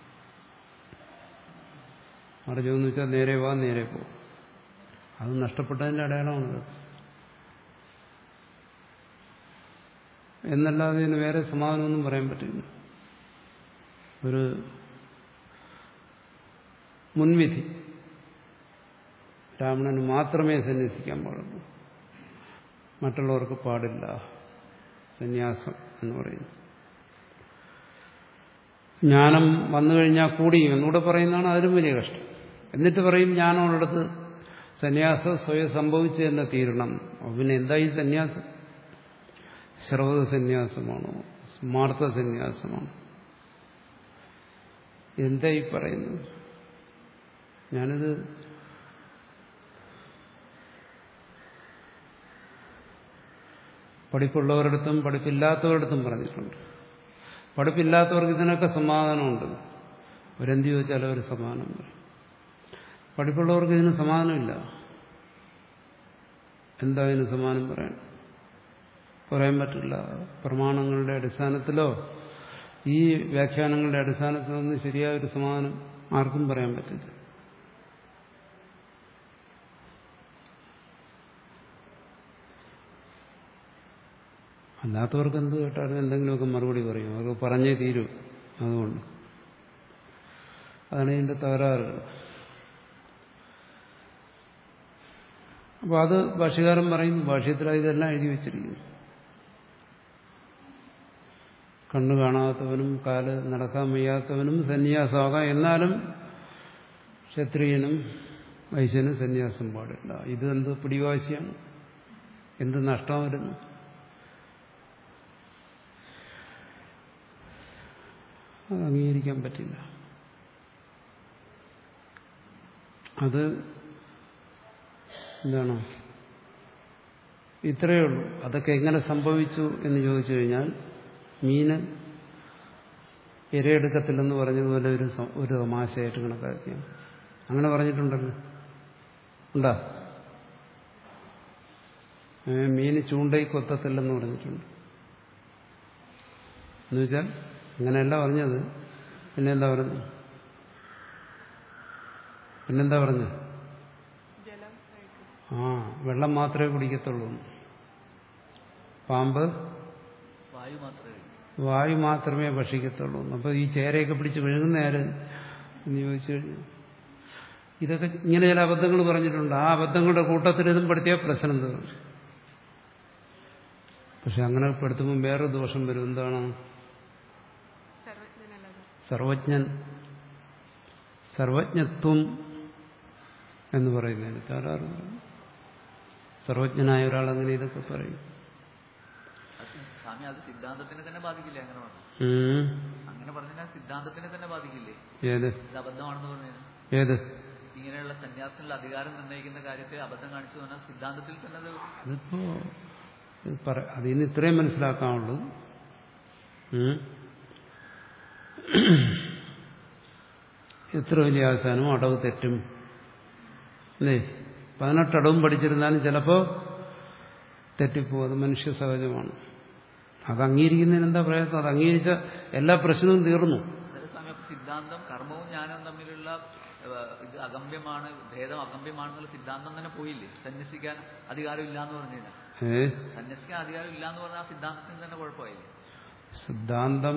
ആർജവം എന്ന് വെച്ചാൽ നേരെ വാ നേരെ പോ അത് നഷ്ടപ്പെട്ടതിന്റെ അടയാളമാണത് എന്നല്ലാതെ ഇതിന് വേറെ സമാധാനമൊന്നും പറയാൻ പറ്റില്ല ഒരു മുൻവിധി ബ്രാഹ്മണന് മാത്രമേ സന്യസിക്കാൻ പാടുള്ളൂ മറ്റുള്ളവർക്ക് പാടില്ല സന്യാസം എന്ന് പറയുന്നു ജ്ഞാനം വന്നു കഴിഞ്ഞാൽ കൂടിയും എന്നൂടെ പറയുന്നതാണ് അതിലും വലിയ കഷ്ടം എന്നിട്ട് പറയും ജ്ഞാനമുള്ളിടത്ത് സന്യാസം സ്വയം സംഭവിച്ചു തന്നെ തീരണം അപ്പൊ പിന്നെ എന്താ ഈ സന്യാസം ശ്രവത സന്യാസമാണോ സ്മാർത്ഥ സന്യാസമാണോ എന്താ ഈ പറയുന്നത് ഞാനിത് പഠിപ്പുള്ളവരിടത്തും പഠിപ്പില്ലാത്തവരിടത്തും പറഞ്ഞിട്ടുണ്ട് പഠിപ്പില്ലാത്തവർക്ക് ഇതിനൊക്കെ സമാധാനമുണ്ട് അവരെന്ത് ചോദിച്ചാലും അവർ സമാധാനം പറയും പഠിപ്പുള്ളവർക്ക് ഇതിന് സമാധാനമില്ല എന്താ ഇതിന് സമാധാനം പറയാൻ പറയാൻ പറ്റില്ല പ്രമാണങ്ങളുടെ അടിസ്ഥാനത്തിലോ ഈ വ്യാഖ്യാനങ്ങളുടെ അടിസ്ഥാനത്തിലൊന്നും ശരിയായ ഒരു സമാധാനം ആർക്കും പറയാൻ പറ്റില്ല അല്ലാത്തവർക്ക് എന്ത് കേട്ടാലും എന്തെങ്കിലുമൊക്കെ മറുപടി പറയും അവർക്ക് പറഞ്ഞേ തീരൂ അതുകൊണ്ട് അതാണ് ഇതിന്റെ തകരാറ് അപ്പോൾ അത് ഭാഷ്യകാരൻ പറയുന്നു ഭാഷ്യത്തിലായി ഇതെല്ലാം എഴുതി വച്ചിരിക്കുന്നു കണ്ണു കാണാത്തവനും കാല് നടക്കാൻ വയ്യാത്തവനും സന്യാസമാകാം എന്നാലും ക്ഷത്രിയനും വൈശ്യനും സന്യാസം പാടില്ല ഇത് എന്ത് പിടിവാശിയാണ് എന്ത് നഷ്ടം വരുന്നു അത് അംഗീകരിക്കാൻ പറ്റില്ല അത് എന്താണ് ഇത്രയേ ഉള്ളൂ അതൊക്കെ എങ്ങനെ സംഭവിച്ചു എന്ന് ചോദിച്ചു കഴിഞ്ഞാൽ മീന് ഇരയെടുക്കത്തില്ലെന്ന് പറഞ്ഞതുപോലെ ഒരു സം- ഒരു തമാശയായിട്ട് കണക്കാക്കിയാണ് അങ്ങനെ പറഞ്ഞിട്ടുണ്ടല്ലോ ഉണ്ടാ ഏ, മീന് ചൂണ്ടയിൽ കൊത്തത്തില്ലെന്ന് പറഞ്ഞിട്ടുണ്ട് എന്നുവെച്ചാൽ അങ്ങനെയല്ല പറഞ്ഞത് പിന്നെന്താ പറഞ്ഞത് പിന്നെന്താ പറഞ്ഞത് ജലം കഴിക്കും ആ വെള്ളം മാത്രമേ കുടിക്കത്തുള്ളൂ പാമ്പ് വായു മാത്രമേ കഴിക്കൂ വായു മാത്രമേ ഭക്ഷിക്കത്തുള്ളൂ അപ്പോൾ ഈ ചേരയൊക്കെ പിടിച്ച് വിഴുങ്ങുന്ന ആര് എന്ന് ചോദിച്ചു കഴിഞ്ഞു ഇതൊക്കെ ഇങ്ങനെ ചില അബദ്ധങ്ങൾ പറഞ്ഞിട്ടുണ്ട് ആ അബദ്ധങ്ങളുടെ കൂട്ടത്തിൽ ഇതും പെടുത്തിയ പ്രശ്നം തീർന്നു പക്ഷെ അങ്ങനെ പെടുത്തുമ്പോൾ വേറെ ദോഷം വരും എന്താണ് സർവജ്ഞനല്ലത് സർവജ്ഞൻ സർവജ്ഞത്വം എന്ന് പറയുന്നതിന് തകരാറ് വരും. സർവജ്ഞനായ ഒരാൾ അങ്ങനെ ഇതൊക്കെ പറയും അത് സ്വാമി അത് സിദ്ധാന്തത്തിനെ തന്നെ ബാധിക്കില്ലേ അങ്ങനെ പറഞ്ഞു ഉം. അങ്ങനെ പറഞ്ഞാൽ സിദ്ധാന്തത്തിനെ തന്നെ ബാധിക്കില്ലേ ഏത് ഇത് അബദ്ധമാണെന്ന് പറഞ്ഞാൽ ഏത് ഇങ്ങനെയുള്ള സന്യാസത്തിനുള്ള അധികാരം നിർണ്ണയിക്കുന്ന കാര്യത്തെ അബദ്ധം കാണിച്ചു പറഞ്ഞാൽ സിദ്ധാന്തത്തിൽ തന്നെ അത് അതിപ്പോ ഇത് പറ അതിൽ നിന്ന് ഇത്രയും മനസ്സിലാക്കാനുള്ളൂ ഉം. എത്ര വലിയ ആശാനും അടവ് തെറ്റും അല്ലേ പതിനെട്ട് അടവും പഠിച്ചിരുന്നാലും ചിലപ്പോ തെറ്റിപ്പോകും അത് മനുഷ്യ സഹജമാണ് അത് അംഗീകരിക്കുന്നതിന് എന്താ പ്രയത്നം അത് അംഗീകരിച്ച എല്ലാ പ്രശ്നവും തീർന്നു അതേസമയം അപ്പൊ സിദ്ധാന്തം കർമ്മവും ജ്ഞാനവും തമ്മിലുള്ള ഏഹ്, ഇത് അഗമ്യമാണ് ഭേദം അഗമ്യമാണെന്നുള്ള സിദ്ധാന്തം തന്നെ പോയില്ലേ സന്യസിക്കാൻ അധികാരം ഇല്ല എന്ന് പറഞ്ഞു കഴിഞ്ഞാൽ ഏ സന്യസിക്കാൻ അധികാരം ഇല്ല എന്ന് പറഞ്ഞാൽ ആ സിദ്ധാന്തത്തിന് തന്നെ കുഴപ്പമായില്ലേ സിദ്ധാന്തം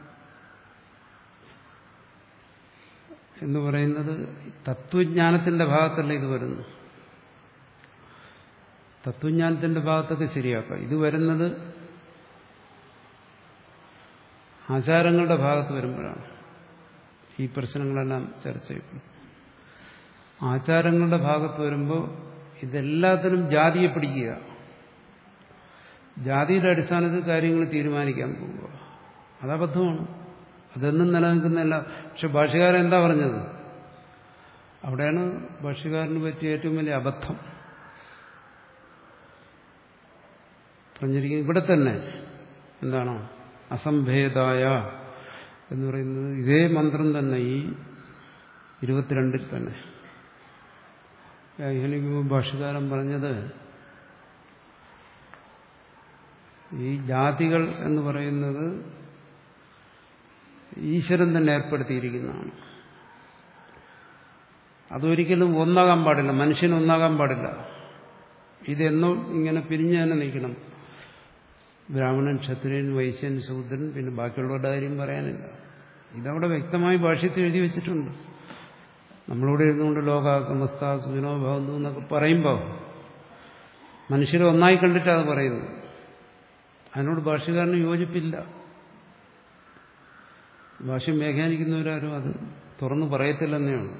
എന്ന് പറയുന്നത് തത്വജ്ഞാനത്തിന്റെ ഭാഗത്തല്ല ഇത് വരുന്നു തത്വജ്ഞാനത്തിന്റെ ഭാഗത്തൊക്കെ ശരിയാക്കാം ഇത് വരുന്നത് ആചാരങ്ങളുടെ ഭാഗത്ത് വരുമ്പോഴാണ് ഈ പ്രശ്നങ്ങളെല്ലാം ചർച്ച ചെയ്യപ്പെടും ആചാരങ്ങളുടെ ഭാഗത്ത് വരുമ്പോൾ ഇതെല്ലാത്തിനും ജാതിയെ പിടിക്കുക ജാതിയുടെ അടിസ്ഥാനത്തിൽ കാര്യങ്ങൾ തീരുമാനിക്കാൻ പോവുക അത് അബദ്ധമാണ് അതൊന്നും നിലനിൽക്കുന്നില്ല പക്ഷെ ഭാഷകാരൻ എന്താ പറഞ്ഞത് അവിടെയാണ് ഭാഷകാരന് പറ്റിയ ഏറ്റവും വലിയ അബദ്ധം പറഞ്ഞിരിക്കുന്നത് ഇവിടെ തന്നെ എന്താണ് അസംഭേദായ എന്ന് പറയുന്നത് ഇതേ മന്ത്രം തന്നെ ഈ ഇരുപത്തിരണ്ടിൽ തന്നെ വ്യാഖ്യാനിക്കുമ്പോൾ ഭാഷകാരൻ പറഞ്ഞത് ഈ ജാതികൾ എന്ന് പറയുന്നത് ഈശ്വരൻ തന്നെ ഏർപ്പെടുത്തിയിരിക്കുന്നതാണ് അതൊരിക്കലും ഒന്നാകാൻ പാടില്ല മനുഷ്യന് ഒന്നാകാൻ പാടില്ല ഇതെന്നും ഇങ്ങനെ പിരിഞ്ഞു തന്നെ നിൽക്കണം ബ്രാഹ്മണൻ ക്ഷത്രിയൻ വൈശ്യൻ ശൂദ്രൻ പിന്നെ ബാക്കിയുള്ളവരുടെ കാര്യം പറയാനില്ല ഇതവിടെ വ്യക്തമായി ഭാഷ്യത്തിൽ എഴുതി വെച്ചിട്ടുണ്ട് നമ്മളിവിടെ ഇരുന്നുകൊണ്ട് ലോക സമസ്ത സുഖിനോ ഭവന്തു എന്നൊക്കെ പറയുമ്പോൾ മനുഷ്യരെ ഒന്നായി കണ്ടിട്ടാണ് അത് പറയുന്നത് അതിനോട് ഭാഷ്യക്കാരന് യോജിപ്പില്ല ഭാഷ്യം വ്യാഖ്യാനിക്കുന്നവരാരും അത് തുറന്നു പറയത്തില്ലെന്നേ ഉള്ളൂ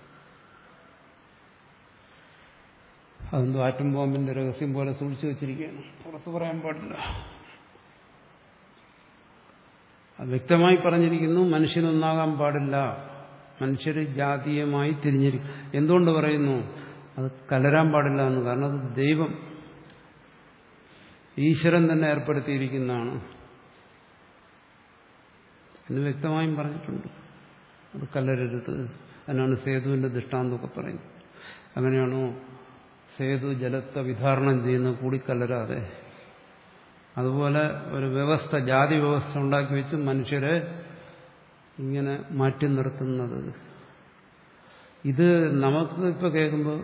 അതെന്തോ ആറ്റം ബോംബിന്റെ രഹസ്യം പോലെ സൂക്ഷിച്ചു വെച്ചിരിക്കുകയാണ് പുറത്തു പറയാൻ പാടില്ല അത് വ്യക്തമായി പറഞ്ഞിരിക്കുന്നു മനുഷ്യനൊന്നാകാൻ പാടില്ല മനുഷ്യർ ജാതീയമായി തിരിഞ്ഞിരിക്കും എന്തുകൊണ്ട് പറയുന്നു അത് കലരാൻ പാടില്ല എന്ന് കാരണം അത് ദൈവം ഈശ്വരൻ തന്നെ ഏർപ്പെടുത്തിയിരിക്കുന്നതാണ് എന്ന് വ്യക്തമായും പറഞ്ഞിട്ടുണ്ട് അത് കലരരുത് അതിനാണ് സേതുവിന്റെ ദൃഷ്ടാന്തമൊക്കെ പറയുന്നത് അങ്ങനെയാണോ സേതു ജലത്തെ വിധാരണം ചെയ്യുന്ന കൂടിക്കലരാതെ അതുപോലെ ഒരു വ്യവസ്ഥ ജാതി വ്യവസ്ഥ ഉണ്ടാക്കി വെച്ച് മനുഷ്യരെ ഇങ്ങനെ മാറ്റി നിർത്തുന്നത് ഇത് നമുക്ക് ഇപ്പോൾ കേൾക്കുമ്പോൾ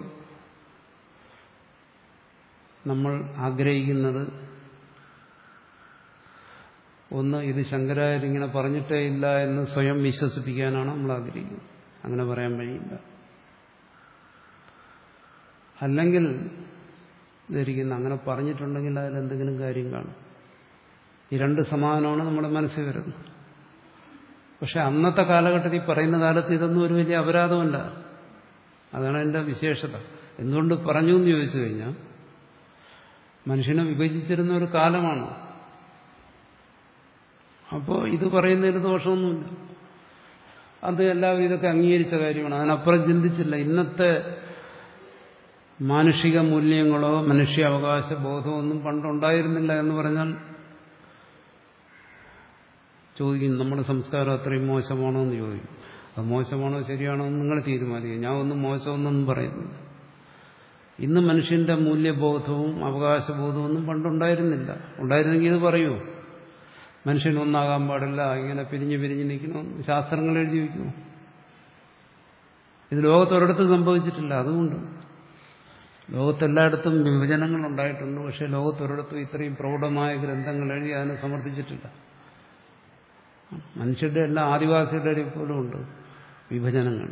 നമ്മൾ ആഗ്രഹിക്കുന്നത് ഒന്ന് ഇത് ശങ്കരാചാര്യങ്ങനെ പറഞ്ഞിട്ടേ ഇല്ല എന്ന് സ്വയം വിശ്വസിപ്പിക്കാനാണ് നമ്മൾ ആഗ്രഹിക്കുന്നത് അങ്ങനെ പറയാൻ വഴിയില്ല അല്ലെങ്കിൽ ധരിക്കുന്ന അങ്ങനെ പറഞ്ഞിട്ടുണ്ടെങ്കിൽ അതിൽ എന്തെങ്കിലും കാര്യം കാണും ഈ രണ്ട് സമാധാനമാണ് നമ്മുടെ മനസ്സിൽ വരുന്നത് പക്ഷെ അന്നത്തെ കാലഘട്ടത്തിൽ പറയുന്ന കാലത്ത് ഇതൊന്നും ഒരു വലിയ അപരാധമല്ല അതാണ് എൻ്റെ വിശേഷത എന്തുകൊണ്ട് പറഞ്ഞു എന്ന് ചോദിച്ചു കഴിഞ്ഞാൽ മനുഷ്യനെ വിഭജിച്ചിരുന്ന ഒരു കാലമാണ് അപ്പോൾ ഇത് പറയുന്നതിന് ദോഷമൊന്നുമില്ല അത് എല്ലാവരും ഇതൊക്കെ അംഗീകരിച്ച കാര്യമാണ് അതിനപ്പുറം ചിന്തിച്ചില്ല ഇന്നത്തെ മാനുഷിക മൂല്യങ്ങളോ മനുഷ്യാവകാശ ബോധമോ ഒന്നും പണ്ടുണ്ടായിരുന്നില്ല എന്ന് പറഞ്ഞാൽ ചോദിക്കും നമ്മുടെ സംസ്കാരം അത്രയും മോശമാണോ എന്ന് ചോദിക്കും അത് മോശമാണോ ശരിയാണോ എന്ന് നിങ്ങൾ തീരുമാനിക്കുക ഞാൻ ഒന്നും മോശമൊന്നും പറയുന്നില്ല ഇന്ന് മനുഷ്യന്റെ മൂല്യബോധവും അവകാശബോധവും ഒന്നും പണ്ടുണ്ടായിരുന്നില്ല ഉണ്ടായിരുന്നെങ്കിൽ ഇത് പറയൂ മനുഷ്യൻ ഒന്നാകാൻ പാടില്ല ഇങ്ങനെ പിരിഞ്ഞ് പിരിഞ്ഞ് നിൽക്കണം ശാസ്ത്രങ്ങൾ എഴുതി വയ്ക്കുമോ ഇത് ലോകത്തൊരിടത്തും സംഭവിച്ചിട്ടില്ല അതുകൊണ്ട് ലോകത്തെല്ലായിടത്തും വിഭജനങ്ങൾ ഉണ്ടായിട്ടുണ്ട് പക്ഷെ ലോകത്തൊരിടത്തും ഇത്രയും പ്രൗഢമായ ഗ്രന്ഥങ്ങൾ എഴുതി അതിനെ സമർത്ഥിച്ചിട്ടില്ല മനുഷ്യരുടെ എല്ലാ ആദിവാസികളുടെ ഇടയിൽ പോലും ഉണ്ട് വിഭജനങ്ങൾ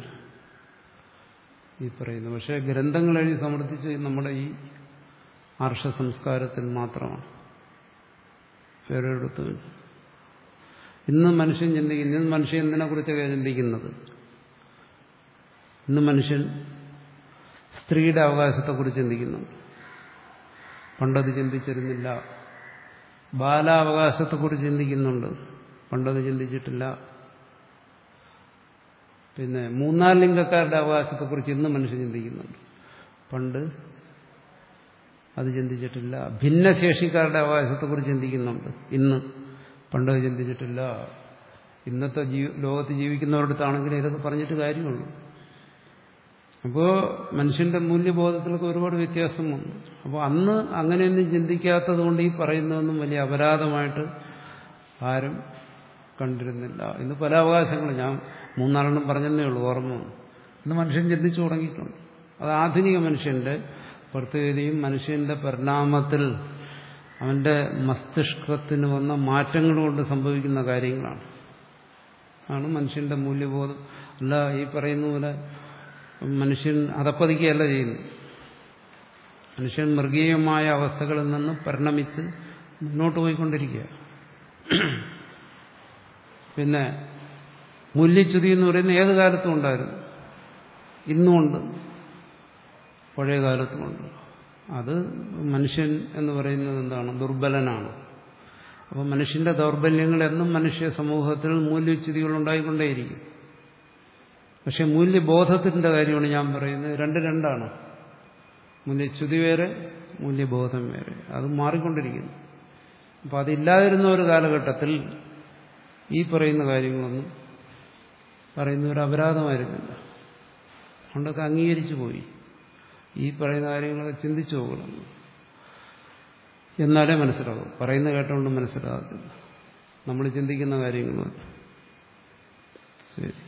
ഈ പറയുന്നു പക്ഷേ ഗ്രന്ഥങ്ങൾ എഴുതി സമർത്ഥിച്ച് നമ്മുടെ ഈ ആർഷ സംസ്കാരത്തിൽ മാത്രമാണ് വേറൊരിടത്തും ഇന്ന് മനുഷ്യൻ ചിന്തിക്കുന്നു ഇന്ന് മനുഷ്യൻ എന്തിനെ കുറിച്ചൊക്കെ ചിന്തിക്കുന്നത് ഇന്ന് മനുഷ്യൻ സ്ത്രീയുടെ അവകാശത്തെക്കുറിച്ച് ചിന്തിക്കുന്നുണ്ട് പണ്ടത് ചിന്തിച്ചിരുന്നില്ല ബാലാവകാശത്തെക്കുറിച്ച് ചിന്തിക്കുന്നുണ്ട് പണ്ടത് ചിന്തിച്ചിട്ടില്ല പിന്നെ മൂന്നാം ലിംഗക്കാരുടെ അവകാശത്തെക്കുറിച്ച് ഇന്ന് മനുഷ്യൻ ചിന്തിക്കുന്നുണ്ട് പണ്ട് അത് ചിന്തിച്ചിട്ടില്ല ഭിന്നശേഷിക്കാരുടെ അവകാശത്തെക്കുറിച്ച് ചിന്തിക്കുന്നുണ്ട് ഇന്ന് പണ്ട് അത് ചിന്തിച്ചിട്ടില്ല ഇന്നത്തെ ജീവ ലോകത്ത് ജീവിക്കുന്നവരടുത്താണെങ്കിലും ഇതൊക്കെ പറഞ്ഞിട്ട് കാര്യമുള്ളൂ അപ്പോൾ മനുഷ്യന്റെ മൂല്യബോധത്തിലൊക്കെ ഒരുപാട് വ്യത്യാസം വന്നു അപ്പോൾ അന്ന് അങ്ങനെയൊന്നും ചിന്തിക്കാത്തത് കൊണ്ട് ഈ പറയുന്നതൊന്നും വലിയ അപരാധമായിട്ട് ആരും കണ്ടിരുന്നില്ല ഇന്ന് പല അവകാശങ്ങളും ഞാൻ മൂന്നാലെണ്ണം പറഞ്ഞതേ ഉള്ളൂ ഓർമ്മ വന്നു. ഇന്ന് മനുഷ്യൻ ചിന്തിച്ചു തുടങ്ങിയിട്ടുണ്ട് അത് ആധുനിക മനുഷ്യന്റെ പ്രത്യേകതയും മനുഷ്യന്റെ പരിണാമത്തിൽ അവന്റെ മസ്തിഷ്കത്തിന് വന്ന മാറ്റങ്ങൾ കൊണ്ട് സംഭവിക്കുന്ന കാര്യങ്ങളാണ് ആണ് മനുഷ്യന്റെ മൂല്യബോധം അല്ല ഈ പറയുന്ന പോലെ മനുഷ്യൻ അതപ്പതിക്കുകയല്ല ചെയ്യുന്നത് മനുഷ്യൻ മൃഗീയമായ അവസ്ഥകളിൽ നിന്ന് പരിണമിച്ച് മുന്നോട്ട് പോയിക്കൊണ്ടിരിക്കുക പിന്നെ മൂല്യച്യുതി എന്ന് പറയുന്ന ഏത് കാലത്തും ഉണ്ടായിരുന്നു ഇന്നുമുണ്ട് പഴയ കാലത്തുമുണ്ട് അത് മനുഷ്യൻ എന്ന് പറയുന്നത് എന്താണ് ദുർബലനാണ് അപ്പോൾ മനുഷ്യന്റെ ദൗർബല്യങ്ങൾ എന്നും മനുഷ്യ സമൂഹത്തിൽ മൂല്യച്യുതികൾ ഉണ്ടായിക്കൊണ്ടേയിരിക്കും പക്ഷെ മൂല്യബോധത്തിന്റെ കാര്യമാണ് ഞാൻ പറയുന്നത് രണ്ട് രണ്ടാണ് മൂല്യച്യുതി വേറെ മൂല്യബോധം വേറെ അത് മാറിക്കൊണ്ടിരിക്കുന്നു അപ്പം അതില്ലാതിരുന്ന ഒരു കാലഘട്ടത്തിൽ ഈ പറയുന്ന കാര്യങ്ങളൊന്നും പറയുന്ന ഒരു അപരാധമായിരുന്നില്ല അതുകൊണ്ടൊക്കെ അംഗീകരിച്ചു പോയി ഈ പറയുന്ന കാര്യങ്ങളൊക്കെ ചിന്തിച്ചു പോകണം എന്നാലേ മനസ്സിലാവും പറയുന്ന കേട്ടുകൊണ്ട് മനസ്സിലാകത്തില്ല നമ്മൾ ചിന്തിക്കുന്ന കാര്യങ്ങളും ശരി